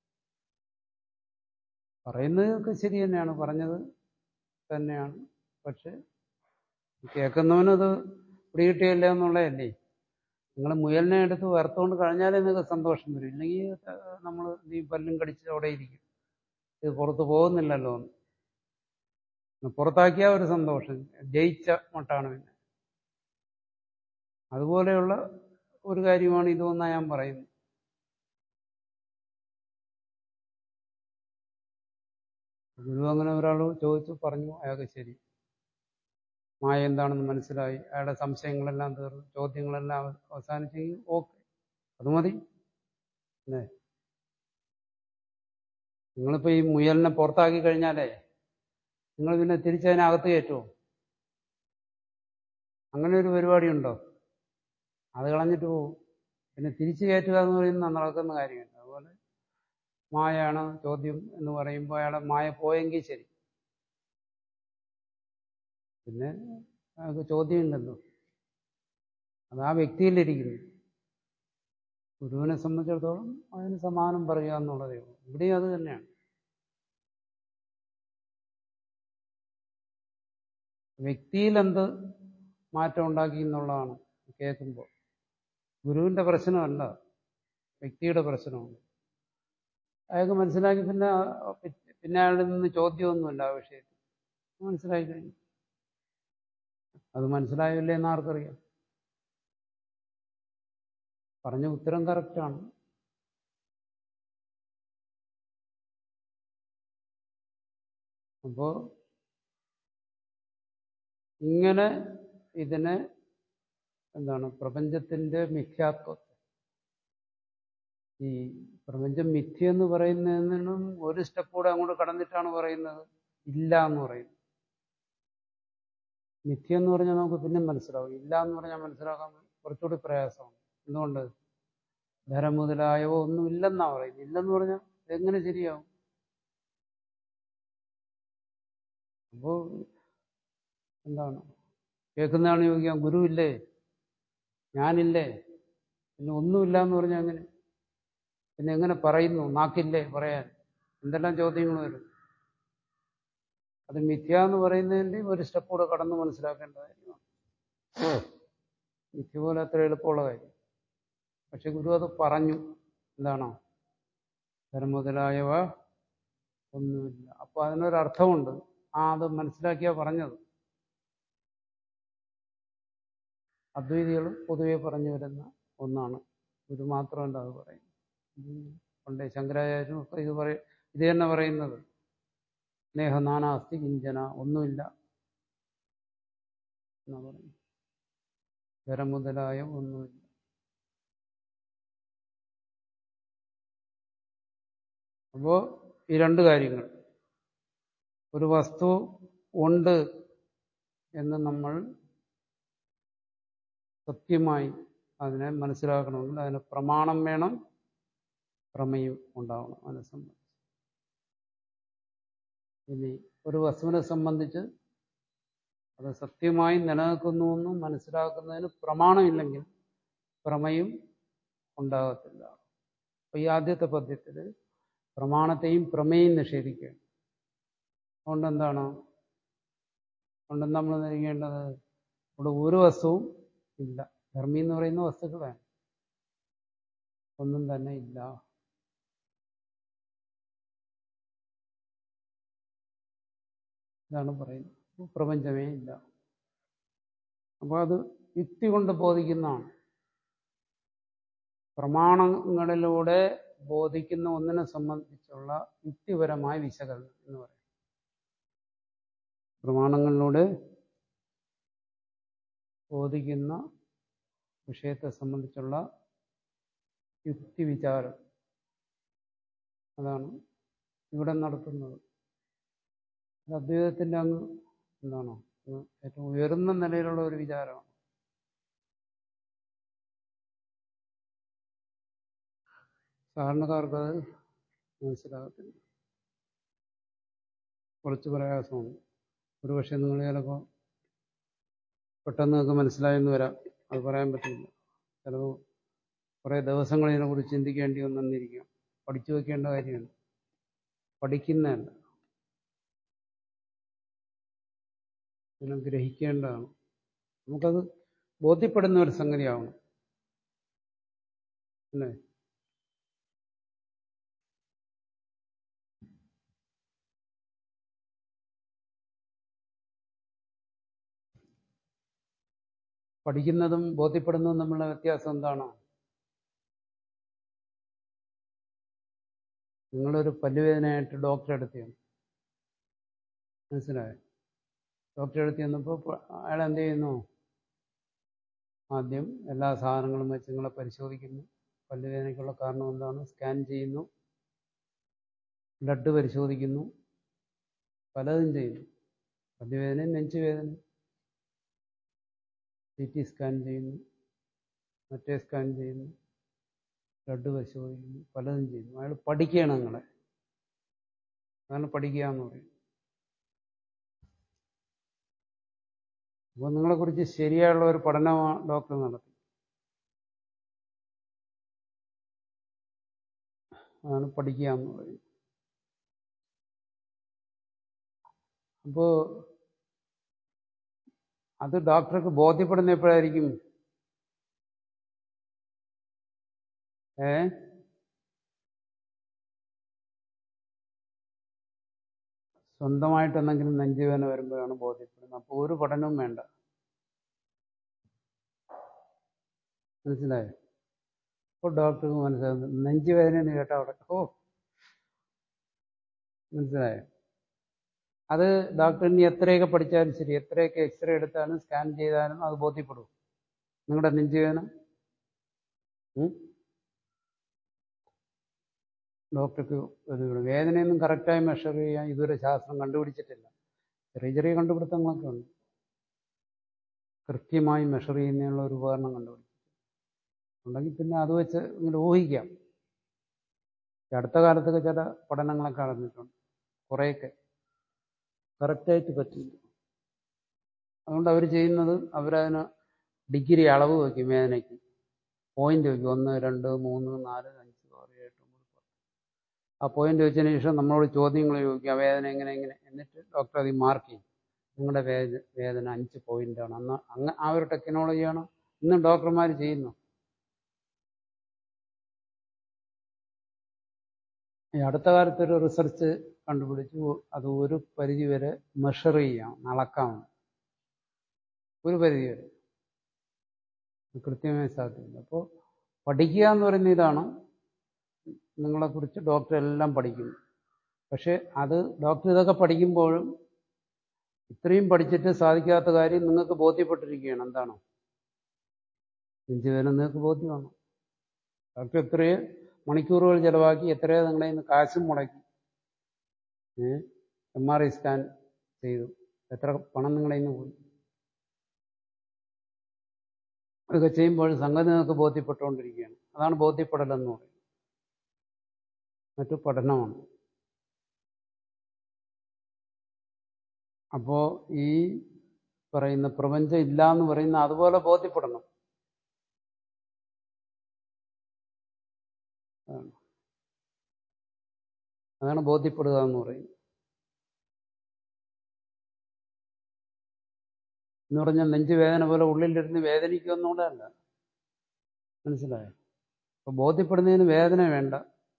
പറയുന്നതൊക്കെ ശരി തന്നെയാണ് പറഞ്ഞത് തന്നെയാണ് പക്ഷെ കേൾക്കുന്നവനത് പിടികിട്ടിയല്ല എന്നുള്ളതല്ലേ നിങ്ങൾ മുയലിനെ എടുത്ത് വറുത്തുകൊണ്ട് കഴിഞ്ഞാലേ നിങ്ങൾക്ക് സന്തോഷം വരും ഇല്ലെങ്കിൽ നമ്മൾ ഈ പല്ലും കടിച്ച് അവിടെ ഇരിക്കും ഇത് പുറത്ത് പോകുന്നില്ലല്ലോ എന്ന് പുറത്താക്കിയ ഒരു സന്തോഷം ജയിച്ച മട്ടാണ് പിന്നെ അതുപോലെയുള്ള ഒരു കാര്യമാണ് ഇതെന്നാണ് ഞാൻ പറയുന്നത് ഗുരു അങ്ങനെ ഒരാൾ ചോദിച്ചു പറഞ്ഞു അയാൾക്ക് ശരി മായ എന്താണെന്ന് മനസ്സിലായി അയാളുടെ സംശയങ്ങളെല്ലാം തീർന്നു ചോദ്യങ്ങളെല്ലാം അവസാനിച്ചെങ്കിൽ ഓക്കെ അത് മതി അല്ലേ നിങ്ങളിപ്പോൾ ഈ മുയലിനെ പുറത്താക്കി കഴിഞ്ഞാലേ നിങ്ങൾ പിന്നെ തിരിച്ചതിനകത്ത് കയറ്റുമോ അങ്ങനെ ഒരു പരിപാടി ഉണ്ടോ അത് കളഞ്ഞിട്ട് പോകും പിന്നെ തിരിച്ചു കയറ്റുക എന്ന് പറയുന്നത് നടക്കുന്ന കാര്യമല്ല അതുപോലെ മായയാണ് ചോദ്യം എന്ന് പറയുമ്പോൾ അയാളെ മായ പോയെങ്കിൽ ശരി പിന്നെ അയാൾക്ക് ചോദ്യമില്ലല്ലോ അത് ആ വ്യക്തിയിലിരിക്കുന്നു ഗുരുവിനെ സംബന്ധിച്ചിടത്തോളം അതിന് സമാനം പറയുക എന്നുള്ളതേ ഉള്ളൂ ഇവിടെയും അത് തന്നെയാണ് വ്യക്തിയിൽ എന്ത് മാറ്റം ഉണ്ടാക്കി എന്നുള്ളതാണ് കേൾക്കുമ്പോൾ ഗുരുവിന്റെ പ്രശ്നമല്ല വ്യക്തിയുടെ പ്രശ്നമാണ് അയാൾക്ക് മനസ്സിലാക്കി പിന്നെ പിന്നെ അയാളിൽ നിന്ന് ചോദ്യമൊന്നുമില്ല ആ വിഷയത്തിൽ മനസ്സിലായി കഴിഞ്ഞു അത് മനസ്സിലായില്ലേ എന്ന് ആർക്കറിയാം പറഞ്ഞ ഉത്തരം കറക്റ്റാണ് അപ്പോ ഇങ്ങനെ ഇതിനെ എന്താണ് പ്രപഞ്ചത്തിന്റെ മിഥ്യാത്വത്തെ ഈ പ്രപഞ്ചം മിഥ്യ എന്ന് പറയുന്നതിനും ഒരു സ്റ്റെപ്പ് കൂടെ അങ്ങോട്ട് കടന്നിട്ടാണ് പറയുന്നത് ഇല്ല എന്ന് പറയുന്നത് മിഥ്യ എന്ന് പറഞ്ഞാൽ നമുക്ക് പിന്നെ മനസ്സിലാവും ഇല്ല എന്ന് പറഞ്ഞാൽ മനസ്സിലാക്കാൻ കുറച്ചുകൂടി പ്രയാസമാണ് എന്തുകൊണ്ട് ധരം മുതലായവ ഒന്നും ഇല്ലെന്നാ പറയുന്നത് ഇല്ലെന്ന് പറഞ്ഞാൽ എങ്ങനെ ശരിയാവും അപ്പോ എന്താണ് കേൾക്കുന്നതാണ് ചോദിക്കാം ഗുരു ഇല്ലേ ഞാനില്ലേ പിന്നെ ഒന്നുമില്ല എന്ന് പറഞ്ഞാൽ അങ്ങനെ പിന്നെ എങ്ങനെ പറയുന്നു നാക്കില്ലേ പറയാൻ എന്തെല്ലാം ചോദ്യങ്ങൾ വരും അത് മിഥ്യ എന്ന് പറയുന്നതിൻ്റെ ഒരു സ്റ്റെപ്പ് കൂടെ കടന്ന് മനസ്സിലാക്കേണ്ട കാര്യമാണ് മിഥ്യ പോലെ അത്ര എളുപ്പമുള്ള കാര്യം പക്ഷെ ഗുരു അത് പറഞ്ഞു എന്താണോ ധരം മുതലായവ ഒന്നുമില്ല അപ്പൊ അതിനൊരർത്ഥമുണ്ട് ആ അത് മനസ്സിലാക്കിയാ പറഞ്ഞത് അദ്വൈതികൾ പൊതുവെ പറഞ്ഞു വരുന്ന ഒന്നാണ് ഇത് മാത്രമല്ല അത് പറയും പണ്ടേ ശങ്കരാചാര്യനും ഒക്കെ ഇത് പറയ ഇത് തന്നെ പറയുന്നത് സ്നേഹനാനാസ്തി കിഞ്ചന ഒന്നുമില്ല എന്നാ പറയും ജരം മുതലായ ഒന്നുമില്ല അപ്പോ ഈ രണ്ട് കാര്യങ്ങൾ ഒരു വസ്തു ഉണ്ട് എന്ന് നമ്മൾ സത്യമായി അതിനെ മനസ്സിലാക്കണമെങ്കിൽ അതിന് പ്രമാണം വേണം പ്രമേയം ഉണ്ടാവണം അതിനെ സംബന്ധിച്ച് ഇനി ഒരു വസ്തുവിനെ സംബന്ധിച്ച് അത് സത്യമായി നിലനിൽക്കുന്നുവെന്നും മനസ്സിലാക്കുന്നതിന് പ്രമാണമില്ലെങ്കിൽ പ്രമേയം ഉണ്ടാകത്തില്ല അപ്പൊ ഈ ആദ്യത്തെ പദ്യത്തിൽ പ്രമാണത്തെയും പ്രമേയം നിഷേധിക്കുകയാണ് അതുകൊണ്ട് എന്താണ് അതുകൊണ്ട് നമ്മൾ ധരിക്കേണ്ടത് ഇവിടെ ഒരു വസ്തുവും ഇല്ല ധർമ്മി എന്ന് പറയുന്ന വസ്തുക്കളാണ് ഒന്നും തന്നെ ഇല്ല ഇതാണ് പറയുന്നത് പ്രപഞ്ചമേ ഇല്ല അപ്പോൾ അത് യുക്തി കൊണ്ട് ബോധിക്കുന്നതാണ് പ്രമാണങ്ങളിലൂടെ ബോധിക്കുന്ന ഒന്നിനെ സംബന്ധിച്ചുള്ള യുക്തിപരമായ വിശകലനം എന്ന് പറയും പ്രമാണങ്ങളിലൂടെ ബോധിക്കുന്ന വിഷയത്തെ സംബന്ധിച്ചുള്ള യുക്തി വിചാരം അതാണ് ഇവിടെ നടത്തുന്നത് അത് അദ്വൈതത്തിൻ്റെ അങ്ങ് എന്താണോ ഏറ്റവും ഉയർന്ന നിലയിലുള്ള ഒരു വിചാരമാണ് സാധാരണക്കാർക്ക് അത് മനസ്സിലാകത്തില്ല കുറച്ച് പ്രയാസമാണ് ഒരു പക്ഷേ നിങ്ങൾ ചിലപ്പോൾ പെട്ടെന്ന് നിങ്ങൾക്ക് മനസ്സിലായെന്ന് വരാം അത് പറയാൻ പറ്റില്ല ചിലപ്പോൾ കുറേ ദിവസങ്ങൾ ഇതിനെക്കുറിച്ച് ചിന്തിക്കേണ്ടി വന്നെന്നിരിക്കാം പഠിച്ചു വെക്കേണ്ട കാര്യമാണ് പഠിക്കുന്നതല്ല ഇതിനെ ഗ്രഹിക്കേണ്ടതാണ് നമുക്കത് ബോധ്യപ്പെടുന്ന ഒരു സംഗതിയാവണം അല്ലേ പഠിക്കുന്നതും ബോധ്യപ്പെടുന്നതും തമ്മിലുള്ള വ്യത്യാസം എന്താണ് നിങ്ങളൊരു പല്ലുവേദനയായിട്ട് ഡോക്ടറെ അടുത്തെയാണ് മനസ്സിലായോ ഡോക്ടറെ അടുത്ത് ചെന്നപ്പോൾ അയാൾ എന്ത് ചെയ്യുന്നു ആദ്യം എല്ലാ സാധനങ്ങളും വെച്ച് നിങ്ങളെ പരിശോധിക്കുന്നു പല്ലുവേദനയ്ക്കുള്ള കാരണം എന്താണ് സ്കാൻ ചെയ്യുന്നു ബ്ലഡ് പരിശോധിക്കുന്നു പലതും ചെയ്യുന്നു പല്ലുവേദനയും നെഞ്ചുവേദനയും സി ടി സ്കാൻ ചെയ്യുന്നു മറ്റേ സ്കാൻ ചെയ്യുന്നു ബ്ലഡ് പരിശോധിക്കുന്നു പലതും ചെയ്യുന്നു അയാൾ പഠിക്കുകയാണ് നിങ്ങളെ അതാണ് പഠിക്കുക എന്ന് പറയും അപ്പോൾ നിങ്ങളെക്കുറിച്ച് ശരിയായുള്ള ഒരു പഠനം ഡോക്ടർ നടത്തി അതാണ് പഠിക്കുക എന്ന് പറയുന്നത് അപ്പോൾ അത് ഡോക്ടർക്ക് ബോധ്യപ്പെടുന്ന എപ്പോഴായിരിക്കും ഏ സ്വന്തമായിട്ട് എന്തെങ്കിലും നെഞ്ചുവേദന വരുമ്പോഴാണ് ബോധ്യപ്പെടുന്നത് അപ്പോൾ ഒരു പഠനവും വേണ്ട മനസ്സിലായോ അപ്പോൾ ഡോക്ടർക്ക് മനസ്സിലാകുന്നു നെഞ്ചുവേദന എന്ന് കേട്ടാൽ അവിടെ ഓ മനസ്സിലായോ അത് ഡോക്ടറിന് എത്രയൊക്കെ പഠിച്ചാലും ശരി എത്രയൊക്കെ എക്സ്റേ എടുത്താലും സ്കാൻ ചെയ്താലും അത് ബോധ്യപ്പെടും നിങ്ങളുടെ നെഞ്ചുവേദന ഡോക്ടർക്ക് ഒരു വേദനയൊന്നും കറക്റ്റായി മെഷർ ചെയ്യാൻ ഇതുവരെ ശാസ്ത്രം കണ്ടുപിടിച്ചിട്ടില്ല ചെറിയ ചെറിയ കണ്ടുപിടുത്തങ്ങളൊക്കെ ഉണ്ട് കൃത്യമായി മെഷർ ചെയ്യുന്നതിനുള്ള ഒരു ഉപകരണം കണ്ടുപിടിച്ചു ഉണ്ടെങ്കിൽ പിന്നെ അത് വെച്ച് ഇങ്ങനെ ഊഹിക്കാം ഈ അടുത്ത കാലത്തൊക്കെ ചില പഠനങ്ങളൊക്കെ നടന്നിട്ടുണ്ട് കുറേയൊക്കെ കറക്റ്റായിട്ട് പറ്റില്ല അതുകൊണ്ട് അവർ ചെയ്യുന്നത് അവരതിന് ഡിഗ്രി അളവ് വയ്ക്കും വേദനയ്ക്ക് പോയിന്റ് വയ്ക്കും ഒന്ന് രണ്ട് മൂന്ന് നാല് അഞ്ച് ആറ് ഏഴ് എട്ട് ഒമ്പത് പത്ത് ആ പോയിന്റ് വെച്ചതിന് ശേഷം നമ്മളോട് ചോദ്യങ്ങൾ ചോദിക്കും ആ വേദന എങ്ങനെ എങ്ങനെ എന്നിട്ട് ഡോക്ടർ അതിൽ മാർക്ക് ചെയ്യും നിങ്ങളുടെ വേദന വേദന അഞ്ച് പോയിന്റാണ് അന്ന് അങ്ങ് ആ ഒരു ടെക്നോളജിയാണ് ഇന്നും ഡോക്ടർമാർ ചെയ്യുന്നു ഈ അടുത്ത കാലത്ത് ഒരു റിസർച്ച് കണ്ടുപിടിച്ചു അത് ഒരു പരിധി വരെ മെഷർ ചെയ്യാം അളക്കാം ഒരു പരിധി വരെ കൃത്യമായി സാധ്യമല്ല അപ്പോൾ പഠിക്കുക എന്ന് പറയുന്ന ഇതാണ് നിങ്ങളെക്കുറിച്ച് ഡോക്ടർ എല്ലാം പഠിക്കുന്നു പക്ഷെ അത് ഡോക്ടർ ഇതൊക്കെ പഠിക്കുമ്പോഴും ഇത്രയും പഠിച്ചിട്ട് സാധിക്കാത്ത കാര്യം നിങ്ങൾക്ക് ബോധ്യപ്പെട്ടിരിക്കുകയാണ് എന്താണ് നെഞ്ചുവേദന നിങ്ങൾക്ക് ബോധ്യമാണ് ഡോക്ടർ എത്രയോ മണിക്കൂറുകൾ ചിലവാക്കി എത്രയോ നിങ്ങളുടെ കയ്യിൽ നിന്ന് കാശും മുടക്കി എം ആർ ഐ സ്കാൻ ചെയ്തു എത്ര പണം നിങ്ങളുടെ കയ്യിൽ നിന്ന് പോയി അതൊക്കെ ചെയ്യുമ്പോൾ സംഗതി നിങ്ങൾക്ക് ബോധ്യപ്പെട്ടുകൊണ്ടിരിക്കുകയാണ് അതാണ് ബോധ്യപ്പെടലെന്ന് പറയുന്നത് മറ്റു പഠനമാണ് അപ്പോ ഈ പറയുന്ന പ്രപഞ്ചം ഇല്ല എന്ന് പറയുന്ന അതുപോലെ ബോധ്യപ്പെടണം അതാണ് അതാണ് ബോധ്യപ്പെടുക എന്ന് പറയുന്നത് എന്ന് പറഞ്ഞാൽ നെഞ്ച് വേദന പോലെ ഉള്ളിലിരുന്ന് വേദനിക്കുമെന്നുകൂടെ അല്ല മനസ്സിലായോ അപ്പൊ ബോധ്യപ്പെടുന്നതിന് വേദന വേണ്ട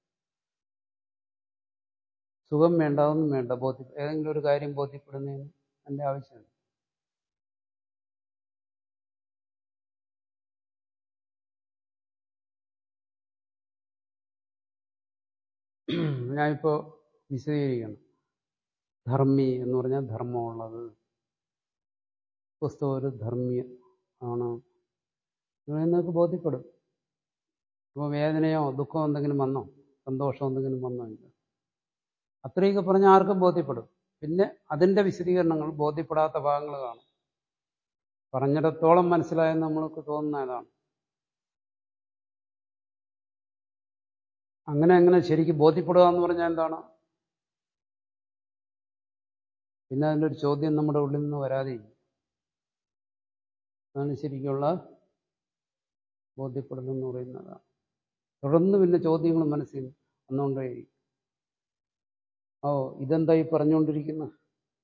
സുഖം വേണ്ട അതൊന്നും വേണ്ട ബോധ്യ ഏതെങ്കിലും ഒരു കാര്യം ബോധ്യപ്പെടുന്നതിന് എൻ്റെ ആവശ്യമില്ല ഞാനിപ്പോൾ വിശദീകരിക്കണം ധർമ്മി എന്ന് പറഞ്ഞാൽ ധർമ്മമുള്ളത് പുസ്തകം ഒരു ധർമ്മി ആണ് നിങ്ങൾക്ക് ബോധ്യപ്പെടും ഇപ്പോൾ വേദനയോ ദുഃഖമോ എന്തെങ്കിലും വന്നോ സന്തോഷം എന്തെങ്കിലും വന്നോ ഇല്ല അത്രയൊക്കെ പറഞ്ഞാൽ ആർക്കും ബോധ്യപ്പെടും പിന്നെ അതിൻ്റെ വിശദീകരണങ്ങൾ ബോധ്യപ്പെടാത്ത ഭാഗങ്ങൾ കാണും പറഞ്ഞിടത്തോളം മനസ്സിലായെന്ന് നമ്മൾക്ക് തോന്നുന്ന ഏതാണ് അങ്ങനെ അങ്ങനെ ശരിക്കും ബോധ്യപ്പെടുക എന്ന് പറഞ്ഞാൽ എന്താണ് പിന്നെ അതിൻ്റെ ഒരു ചോദ്യം നമ്മുടെ ഉള്ളിൽ നിന്ന് വരാതെയില്ല അതാണ് ശരിക്കുള്ള ബോധ്യപ്പെടലെന്ന് പറയുന്നതാണ് തുടർന്ന് പിന്നെ ചോദ്യങ്ങൾ മനസ്സിൽ വന്നുകൊണ്ടേയിരിക്കും ഓ ഇതെന്താ ഈ പറഞ്ഞുകൊണ്ടിരിക്കുന്നത്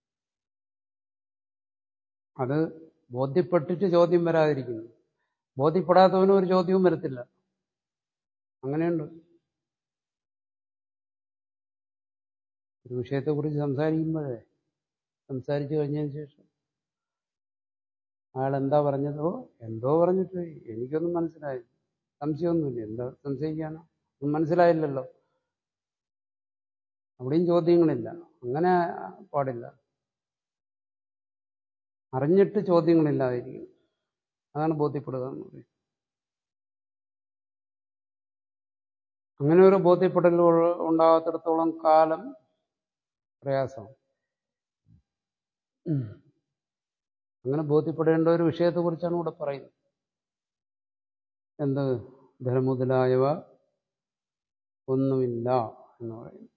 അത് ബോധ്യപ്പെട്ടിട്ട് ചോദ്യം വരാതിരിക്കുന്നു ബോധ്യപ്പെടാത്തവനും ഒരു ചോദ്യവും വരത്തില്ല അങ്ങനെയുണ്ട് ഒരു വിഷയത്തെക്കുറിച്ച് സംസാരിക്കുമ്പോഴേ സംസാരിച്ചു കഴിഞ്ഞതിന് ശേഷം അയാൾ എന്താ പറഞ്ഞതോ എന്തോ പറഞ്ഞിട്ട് എനിക്കൊന്നും മനസ്സിലായില്ല സംശയമൊന്നുമില്ല എന്താ സംശയിക്കാനോ ഒന്നും മനസ്സിലായില്ലല്ലോ അവിടെയും ചോദ്യങ്ങളില്ല അങ്ങനെ പാടില്ല അറിഞ്ഞിട്ട് ചോദ്യങ്ങളില്ലാതിരിക്കും അതാണ് ബോധ്യപ്പെടുക എന്ന് പറയുന്നത് അങ്ങനെ ഒരു ബോധ്യപ്പെടൽ ഉണ്ടാകാത്തിടത്തോളം കാലം പ്രയാസം അങ്ങനെ ബോധ്യപ്പെടേണ്ട ഒരു വിഷയത്തെക്കുറിച്ചാണ് ഇവിടെ പറയുന്നത് എന്ത് ധനമുതലായവ ഒന്നുമില്ല എന്ന് പറയുന്നു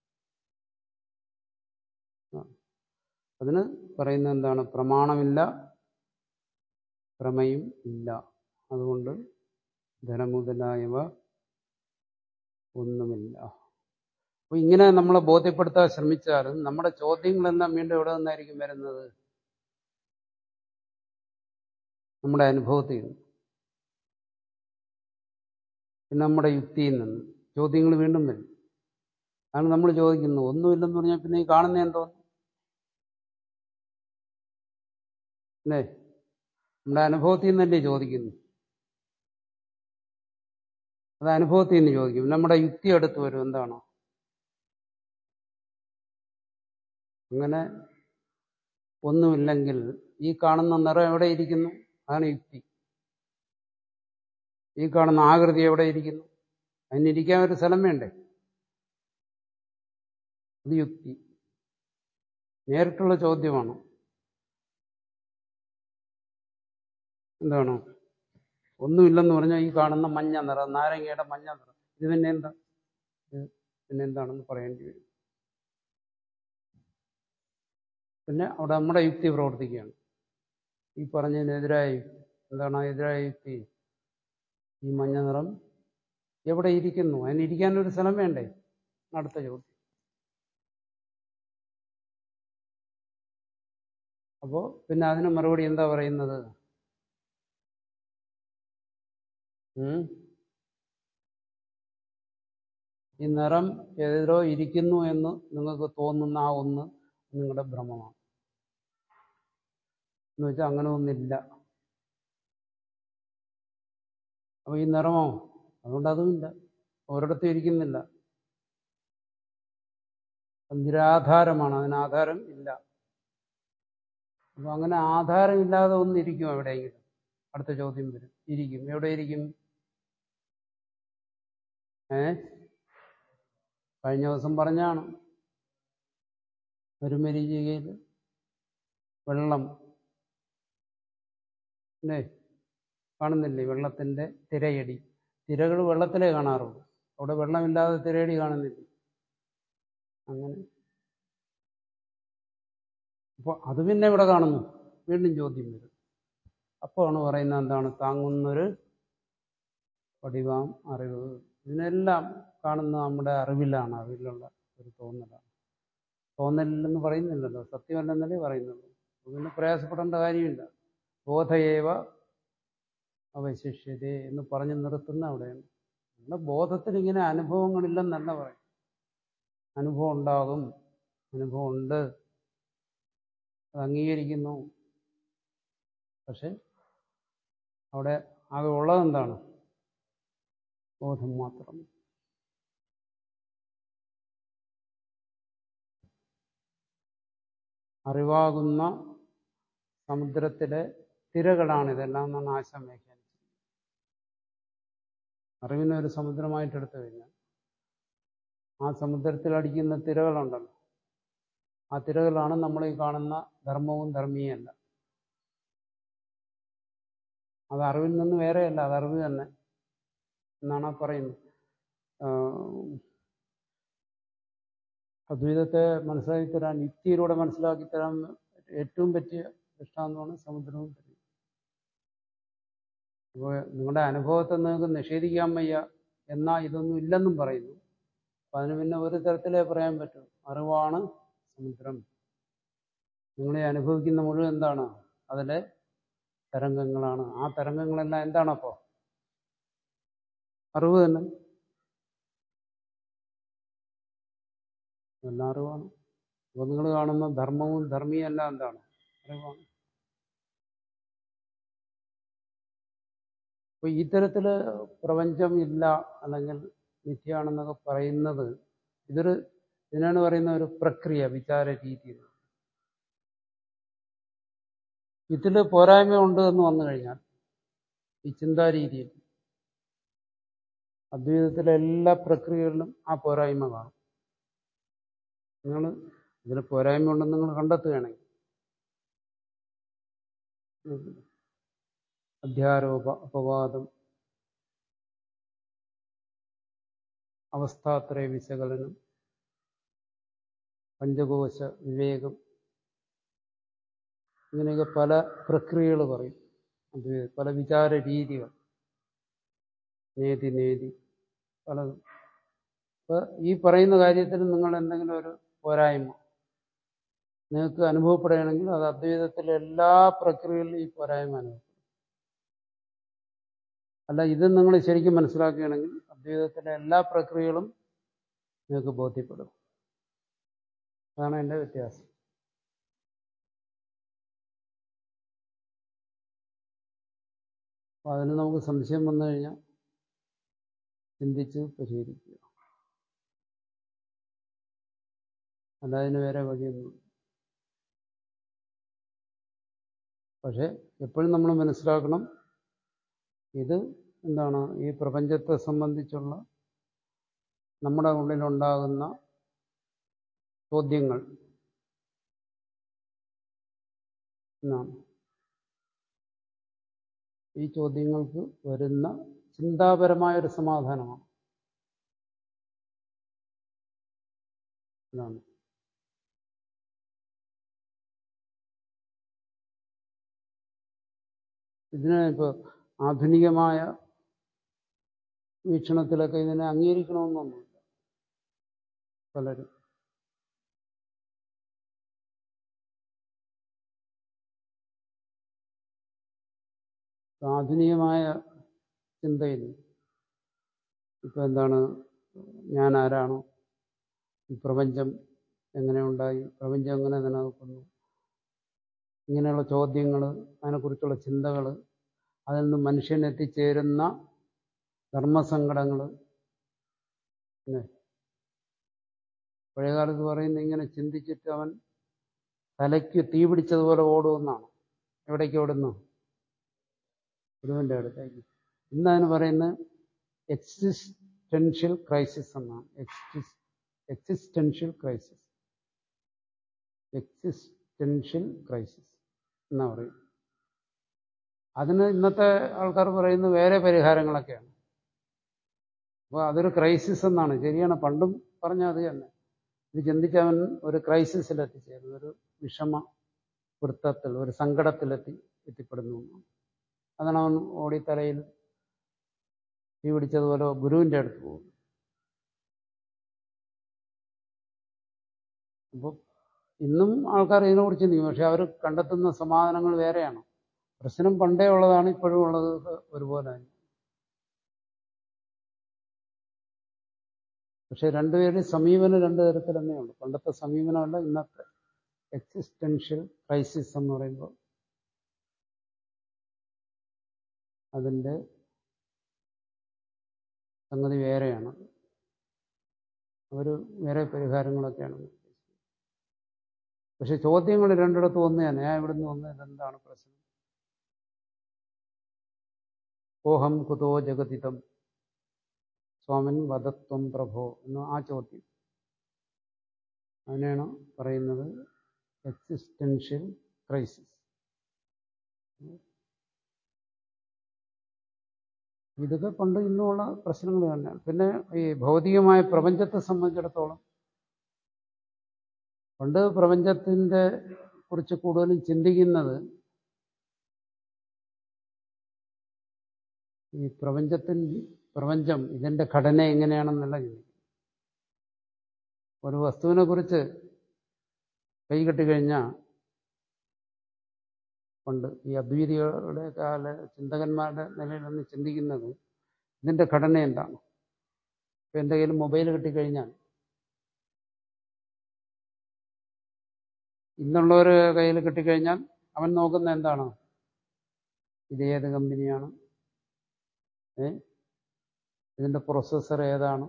അതിന് പറയുന്നത് എന്താണ് പ്രമാണമില്ല പ്രമയും ഇല്ല അതുകൊണ്ട് ധനമുതലായവ ഒന്നുമില്ല അപ്പൊ ഇങ്ങനെ നമ്മളെ ബോധ്യപ്പെടുത്താൻ ശ്രമിച്ചാലും നമ്മുടെ ചോദ്യങ്ങളെല്ലാം വീണ്ടും എവിടെ നിന്നായിരിക്കും വരുന്നത് നമ്മുടെ അനുഭവത്തിൽ നിന്ന് പിന്നെ നമ്മുടെ യുക്തിയിൽ നിന്ന് ചോദ്യങ്ങൾ വീണ്ടും വരും അതാണ് നമ്മൾ ചോദിക്കുന്നു ഒന്നുമില്ലെന്ന് പറഞ്ഞാൽ പിന്നെ ഈ കാണുന്ന എന്തോ അല്ലേ നമ്മുടെ അനുഭവത്തിൽ നിന്നല്ലേ ചോദിക്കുന്നു അത് അനുഭവത്തിൽ നിന്ന് ചോദിക്കും നമ്മുടെ യുക്തി അടുത്ത് വരും എന്താണോ അങ്ങനെ ഒന്നുമില്ലെങ്കിൽ ഈ കാണുന്ന നിറം എവിടെ ഇരിക്കുന്നു അതാണ് യുക്തി ഈ കാണുന്ന ആകൃതി എവിടെ ഇരിക്കുന്നു അതിനിരിക്കാൻ ഒരു സ്ഥലം വേണ്ടേ അത് യുക്തി നേരിട്ടുള്ള ചോദ്യമാണ് എന്താണ് ഒന്നുമില്ലെന്ന് പറഞ്ഞാൽ ഈ കാണുന്ന മഞ്ഞ നിറം നാരങ്ങയുടെ മഞ്ഞ നിറം ഇത് പിന്നെ എന്താ ഇത് പിന്നെ എന്താണെന്ന് പറയേണ്ടി വരും പിന്നെ അവിടെ നമ്മുടെ യുക്തി പ്രവർത്തിക്കുകയാണ് ഈ പറഞ്ഞതിനെതിരായ യുക്തി എന്താണ് ആ എതിരായ യുക്തി ഈ മഞ്ഞ നിറം എവിടെ ഇരിക്കുന്നു അതിനിരിക്കാനൊരു സ്ഥലം വേണ്ടേ അടുത്ത ചോദ്യം അപ്പോ പിന്നെ അതിന് മറുപടി എന്താ പറയുന്നത് ഉം? ഈ നിറം ഏതിലോ ഇരിക്കുന്നു എന്ന് നിങ്ങൾക്ക് തോന്നുന്ന ആ ഒന്ന് നിങ്ങളുടെ ഭ്രമമാണ് എന്ന് വെച്ചാൽ അങ്ങനെ ഒന്നില്ല അപ്പൊ ഈ നിറമോ അതുകൊണ്ട് അതുമില്ല ഒരിടത്തും ഇരിക്കുന്നില്ല നിരാധാരമാണ് അതിന് ആധാരം ഇല്ല അപ്പൊ അങ്ങനെ ആധാരം ഇല്ലാതെ ഒന്നിരിക്കും എവിടെയെങ്കിലും അടുത്ത ചോദ്യം വരും ഇരിക്കും എവിടെ ഇരിക്കും ഏ കഴിഞ്ഞ ദിവസം പറഞ്ഞാണ് ഒരു മരീചികയിൽ വെള്ളം അല്ലേ കാണുന്നില്ലേ വെള്ളത്തിന്റെ തിരയടി തിരകൾ വെള്ളത്തിലേ കാണാറുള്ളൂ അവിടെ വെള്ളമില്ലാതെ തിരയടി കാണുന്നില്ലേ അങ്ങനെ അപ്പോൾ അത് പിന്നെ ഇവിടെ കാണുന്നു വീണ്ടും ചോദ്യം വരും അപ്പോഴാണ് പറയുന്നത് എന്താണ് താങ്ങുന്നൊരു പടിവാം അറിവ് ഇതിനെല്ലാം കാണുന്ന നമ്മുടെ അറിവിലാണ് അറിവിലുള്ള ഒരു തോന്നലാണ് തോന്നലില്ലെന്ന് പറയുന്നില്ലല്ലോ സത്യമല്ലെന്നല്ലേ പറയുന്നുള്ളൂ അതിന് പ്രയാസപ്പെടേണ്ട കാര്യമില്ല ബോധയേവ അവശിഷ്യത എന്ന് പറഞ്ഞു നിർത്തുന്ന അവിടെയാണ് നമ്മുടെ ബോധത്തിൽ ഇങ്ങനെ അനുഭവങ്ങളില്ലെന്നല്ല പറയും അനുഭവം ഉണ്ടാകും അനുഭവം ഉണ്ട് അത് അംഗീകരിക്കുന്നു പക്ഷെ അവിടെ ആകെ ഉള്ളതെന്താണ് ബോധം മാത്രം അറിവാകുന്ന സമുദ്രത്തിലെ തിരകളാണ് ഇതെല്ലാം എന്നാണ് ആശാൻ വ്യാഖ്യാനിച്ചത് അറിവിനെ ഒരു സമുദ്രമായിട്ട് എടുത്തു കഴിഞ്ഞാൽ ആ സമുദ്രത്തിൽ അടിക്കുന്ന തിരകളുണ്ടല്ലോ ആ തിരകളാണ് നമ്മൾ ഈ കാണുന്ന ധർമ്മവും ധർമ്മീയല്ല അത് അറിവിൽ നിന്ന് വേറെയല്ല അത് അറിവ് തന്നെ എന്നാണ് പറയുന്നത് അദ്വൈതത്തെ മനസ്സിലാക്കി തരാൻ യുക്തിയിലൂടെ മനസ്സിലാക്കി തരാൻ ഏറ്റവും പറ്റിയ ദൃഷ്ടാന്തമാണ് സമുദ്രവും അപ്പോൾ നിങ്ങളുടെ അനുഭവത്തെ നിങ്ങൾക്ക് നിഷേധിക്കാൻ വയ്യ എന്നാൽ ഇതൊന്നും ഇല്ലെന്നും പറയുന്നു അപ്പം അതിന് പിന്നെ ഒരു തരത്തിലേ പറയാൻ പറ്റും അറിവാണ് സമുദ്രം നിങ്ങളെ അനുഭവിക്കുന്ന മുഴുവൻ എന്താണ് അതിലെ തരംഗങ്ങളാണ് ആ തരംഗങ്ങളെല്ലാം എന്താണപ്പോ അറിവ് തന്നെ എല്ലാം അറിവാണ് അപ്പോൾ നിങ്ങൾ കാണുന്ന ധർമ്മവും ധർമ്മിയും എല്ലാം എന്താണ് അറിവാണ് അപ്പൊ ഇത്തരത്തില് പ്രപഞ്ചം ഇല്ല അല്ലെങ്കിൽ മിഥ്യയാണെന്നൊക്കെ പറയുന്നത് ഇതൊരു ഇതിനാണ് പറയുന്ന ഒരു പ്രക്രിയ വിചാര രീതി ഇതില് പോരായ്മ ഉണ്ട് എന്ന് വന്നു കഴിഞ്ഞാൽ ഈ ചിന്താരീതിയിൽ അദ്വൈതത്തിലെ എല്ലാ പ്രക്രിയകളിലും ആ പോരായ്മ കാണും നിങ്ങൾ ഇതിന് പോരായ്മ ഉണ്ടെന്ന് നിങ്ങൾ കണ്ടെത്തുകയാണെങ്കിൽ അധ്യാരോപ അപവാദം അവസ്ഥാത്രയ വിശകലനം പഞ്ചകോശ വിവേകം ഇങ്ങനെയൊക്കെ പല പ്രക്രിയകൾ പറയും അത് പല വിചാര രീതികൾ നേതി നേതി പലതും അപ്പൊ ഈ പറയുന്ന കാര്യത്തിൽ നിങ്ങൾ എന്തെങ്കിലും ഒരു പോരായ്മ നിങ്ങൾക്ക് അനുഭവപ്പെടുകയാണെങ്കിൽ അത് അദ്വൈതത്തിലെ എല്ലാ പ്രക്രിയകളിലും ഈ പോരായ്മ അനുഭവപ്പെടും അല്ല ഇത് നിങ്ങൾ ശരിക്കും മനസ്സിലാക്കുകയാണെങ്കിൽ അദ്വൈതത്തിലെ എല്ലാ പ്രക്രിയകളും നിങ്ങൾക്ക് ബോധ്യപ്പെടും അതാണ് എൻ്റെ വ്യത്യാസം അപ്പം അതിന് നമുക്ക് സംശയം വന്നു കഴിഞ്ഞാൽ ചിന്തിച്ച് പരിഹരിക്കുക അല്ലാതിന് വേറെ വഴിയൊന്നും പക്ഷെ എപ്പോഴും നമ്മൾ മനസ്സിലാക്കണം ഇത് എന്താണ് ഈ പ്രപഞ്ചത്തെ സംബന്ധിച്ചുള്ള നമ്മുടെ ഉള്ളിലുണ്ടാകുന്ന ചോദ്യങ്ങൾ എന്നാണ് ഈ ചോദ്യങ്ങൾക്ക് വരുന്ന ചിന്താപരമായ ഒരു സമാധാനമാണ് എന്നാണ് ഇതിനെ ഇപ്പോൾ ആധുനികമായ വീക്ഷണത്തിലൊക്കെ ഇതിനെ അംഗീകരിക്കണമെന്നൊന്നുമില്ല പലരും ആധുനികമായ ചിന്തയിൽ ഇപ്പം എന്താണ് ഞാൻ ആരാണോ ഈ പ്രപഞ്ചം എങ്ങനെ ഉണ്ടായി പ്രപഞ്ചം എങ്ങനെ നിലനിൽക്കുന്നു ഇങ്ങനെയുള്ള ചോദ്യങ്ങൾ അതിനെക്കുറിച്ചുള്ള ചിന്തകൾ അതിൽ നിന്ന് മനുഷ്യൻ എത്തിച്ചേരുന്ന ധർമ്മസങ്കടങ്ങൾ പിന്നെ പഴയകാലത്ത് പറയുന്ന ഇങ്ങനെ ചിന്തിച്ചിട്ട് അവൻ തലയ്ക്ക് തീ പിടിച്ചതുപോലെ ഓടുമെന്നാണ് എവിടേക്ക് ഓടുന്നു ഗുരുവിൻ്റെ അടുത്തേക്ക് ഇന്ന് അതിന് പറയുന്നത് എക്സിസ്റ്റൻഷ്യൽ ക്രൈസിസ് എന്നാണ് എക്സിസ് എക്സിസ്റ്റൻഷ്യൽ ക്രൈസിസ് എക്സിസ്റ്റൻഷ്യൽ ക്രൈസിസ് എന്നാ പറയും അതിന് ഇന്നത്തെ ആൾക്കാർ പറയുന്നത് വേറെ പരിഹാരങ്ങളൊക്കെയാണ് അപ്പോൾ അതൊരു ക്രൈസിസ് എന്നാണ് ശരിയാണ് പണ്ടും പറഞ്ഞ അത് തന്നെ ഇത് ചിന്തിച്ചവൻ ഒരു ക്രൈസിസിൽ എത്തിച്ചേരുന്നു ഒരു വിഷമ വൃത്തത്തിൽ ഒരു സങ്കടത്തിലെത്തി എത്തിപ്പെടുന്നു അതാണ് അവൻ ഓടിത്തലയിൽ തീ പിടിച്ചതുപോലെ ഗുരുവിൻ്റെ അടുത്ത് പോകും അപ്പോൾ ഇന്നും ആൾക്കാർ ഇതിനെക്കുറിച്ച് ചിന്തിക്കും പക്ഷെ അവർ കണ്ടെത്തുന്ന സമാധാനങ്ങൾ വേറെയാണ് പ്രശ്നം പണ്ടേ ഉള്ളതാണ് ഇപ്പോഴും ഉള്ളത് ഒരുപോലെ തന്നെ പക്ഷെ രണ്ടുപേരും സമീപനം രണ്ടു തരത്തിൽ തന്നെ ഉണ്ട് പണ്ടത്തെ സമീപനമല്ല ഇന്നത്തെ എക്സിസ്റ്റൻഷ്യൽ ക്രൈസിസ് എന്ന് പറയുമ്പോൾ അതിൻ്റെ സംഗതി വേറെയാണ് അവർ വേറെ പരിഹാരങ്ങളൊക്കെയാണ് പക്ഷെ ചോദ്യങ്ങൾ രണ്ടിടത്തും ഒന്ന് തന്നെ ഞാൻ ഇവിടുന്ന് വന്ന് ഇതെന്താണ് പ്രശ്നം ഓഹം കുതോ ജഗതിതം സ്വാമൻ വധത്വം പ്രഭോ എന്ന ആ ചോദ്യം അതിനെയാണ് പറയുന്നത് എക്സിസ്റ്റൻഷ്യൽ ക്രൈസിസ് ഇതൊക്കെ പണ്ട് ഇന്നുമുള്ള പ്രശ്നങ്ങൾ തന്നെയാണ് പിന്നെ ഈ ഭൗതികമായ പ്രപഞ്ചത്തെ സംബന്ധിച്ചിടത്തോളം പണ്ട് പ്രപഞ്ചത്തിൻ്റെ കുറിച്ച് കൂടുതലും ചിന്തിക്കുന്നത് ഈ പ്രപഞ്ചത്തിൽ പ്രപഞ്ചം ഇതിൻ്റെ ഘടന എങ്ങനെയാണെന്നുള്ള ചിന്തിക്കും ഒരു വസ്തുവിനെ കുറിച്ച് കൈ കെട്ടിക്കഴിഞ്ഞാൽ പണ്ട് ഈ അദ്വൈതികളുടെ കാല ചിന്തകന്മാരുടെ നിലയിൽ നിന്ന് ചിന്തിക്കുന്നത് ഇതിൻ്റെ ഘടന എന്താണ് ഇപ്പം എൻ്റെ കയ്യിൽ മൊബൈൽ കിട്ടിക്കഴിഞ്ഞാൽ ഇന്നുള്ളവർ കയ്യിൽ കിട്ടിക്കഴിഞ്ഞാൽ അവൻ നോക്കുന്ന എന്താണ് ഇത് ഏത് കമ്പനിയാണ് ഏ ഇതിൻ്റെ പ്രൊസസ്സർ ഏതാണ്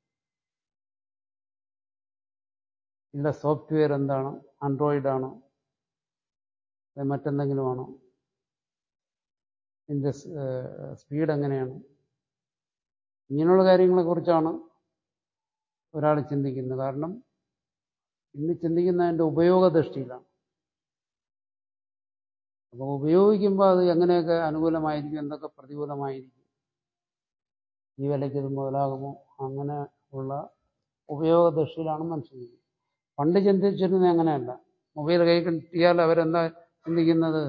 ഇതിൻ്റെ സോഫ്റ്റ്വെയർ എന്താണ് ആൻഡ്രോയിഡ് ആണോ മറ്റെന്തെങ്കിലും ആണോ ഇതിൻ്റെ സ്പീഡ് എങ്ങനെയാണ് ഇങ്ങനെയുള്ള കാര്യങ്ങളെക്കുറിച്ചാണ് ഒരാൾ ചിന്തിക്കുന്നത് കാരണം ഇന്ന് ചിന്തിക്കുന്നതിൻ്റെ ഉപയോഗദൃഷ്ടിയിലാണ് അപ്പോൾ ഉപയോഗിക്കുമ്പോൾ അത് എങ്ങനെയൊക്കെ അനുകൂലമായിരിക്കും എന്തൊക്കെ പ്രതികൂലമായിരിക്കും ഈ വിലയ്ക്ക് ഇത് മുതലാകുമോ അങ്ങനെ ഉള്ള ഉപയോഗദൃഷ്ടിയിലാണ് മനുഷ്യൻ പണ്ട് ചിന്തിച്ചിരുന്നത് അങ്ങനെയല്ല മൊബൈൽ കൈ കിട്ടിയാൽ അവരെന്താ ചിന്തിക്കുന്നത്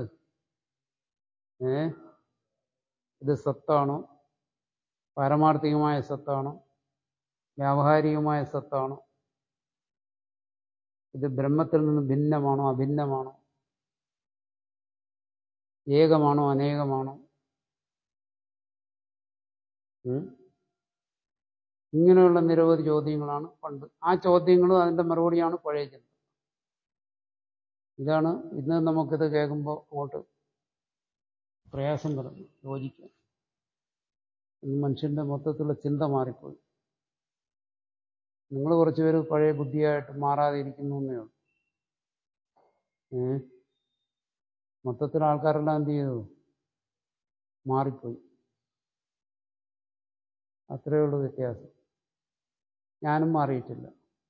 ഏ ഇത് സത്താണോ പാരമാർത്ഥികമായ സത്താണോ വ്യാവഹാരികമായ സത്താണോ ഇത് ബ്രഹ്മത്തിൽ നിന്ന് ഭിന്നമാണോ അഭിന്നമാണോ ഏകമാണോ അനേകമാണോ ഇങ്ങനെയുള്ള നിരവധി ചോദ്യങ്ങളാണ് പണ്ട് ആ ചോദ്യങ്ങളും അതിൻ്റെ മറുപടിയാണ് പഴയ ചിന്ത ഇതാണ് ഇന്ന് നമുക്കിത് കേൾക്കുമ്പോൾ അങ്ങോട്ട് പ്രയാസം വരുന്നു യോജിക്കാൻ ഇന്ന് മനുഷ്യൻ്റെ മൊത്തത്തിലുള്ള ചിന്ത മാറിപ്പോയി നിങ്ങൾ കുറച്ച് പേര് പഴയ ബുദ്ധിയായിട്ട് മാറാതെ ഇരിക്കുന്നു എന്നേ ഉള്ളൂ ഏ മൊത്തത്തിൽ ആൾക്കാരെല്ലാം എന്ത് ചെയ്തു മാറിപ്പോയി അത്രയേ ഉള്ളൂ വ്യത്യാസം ഞാനും മാറിയിട്ടില്ല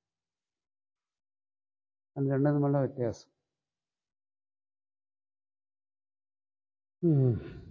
അത് രണ്ടും തമ്മിലുള്ള വ്യത്യാസം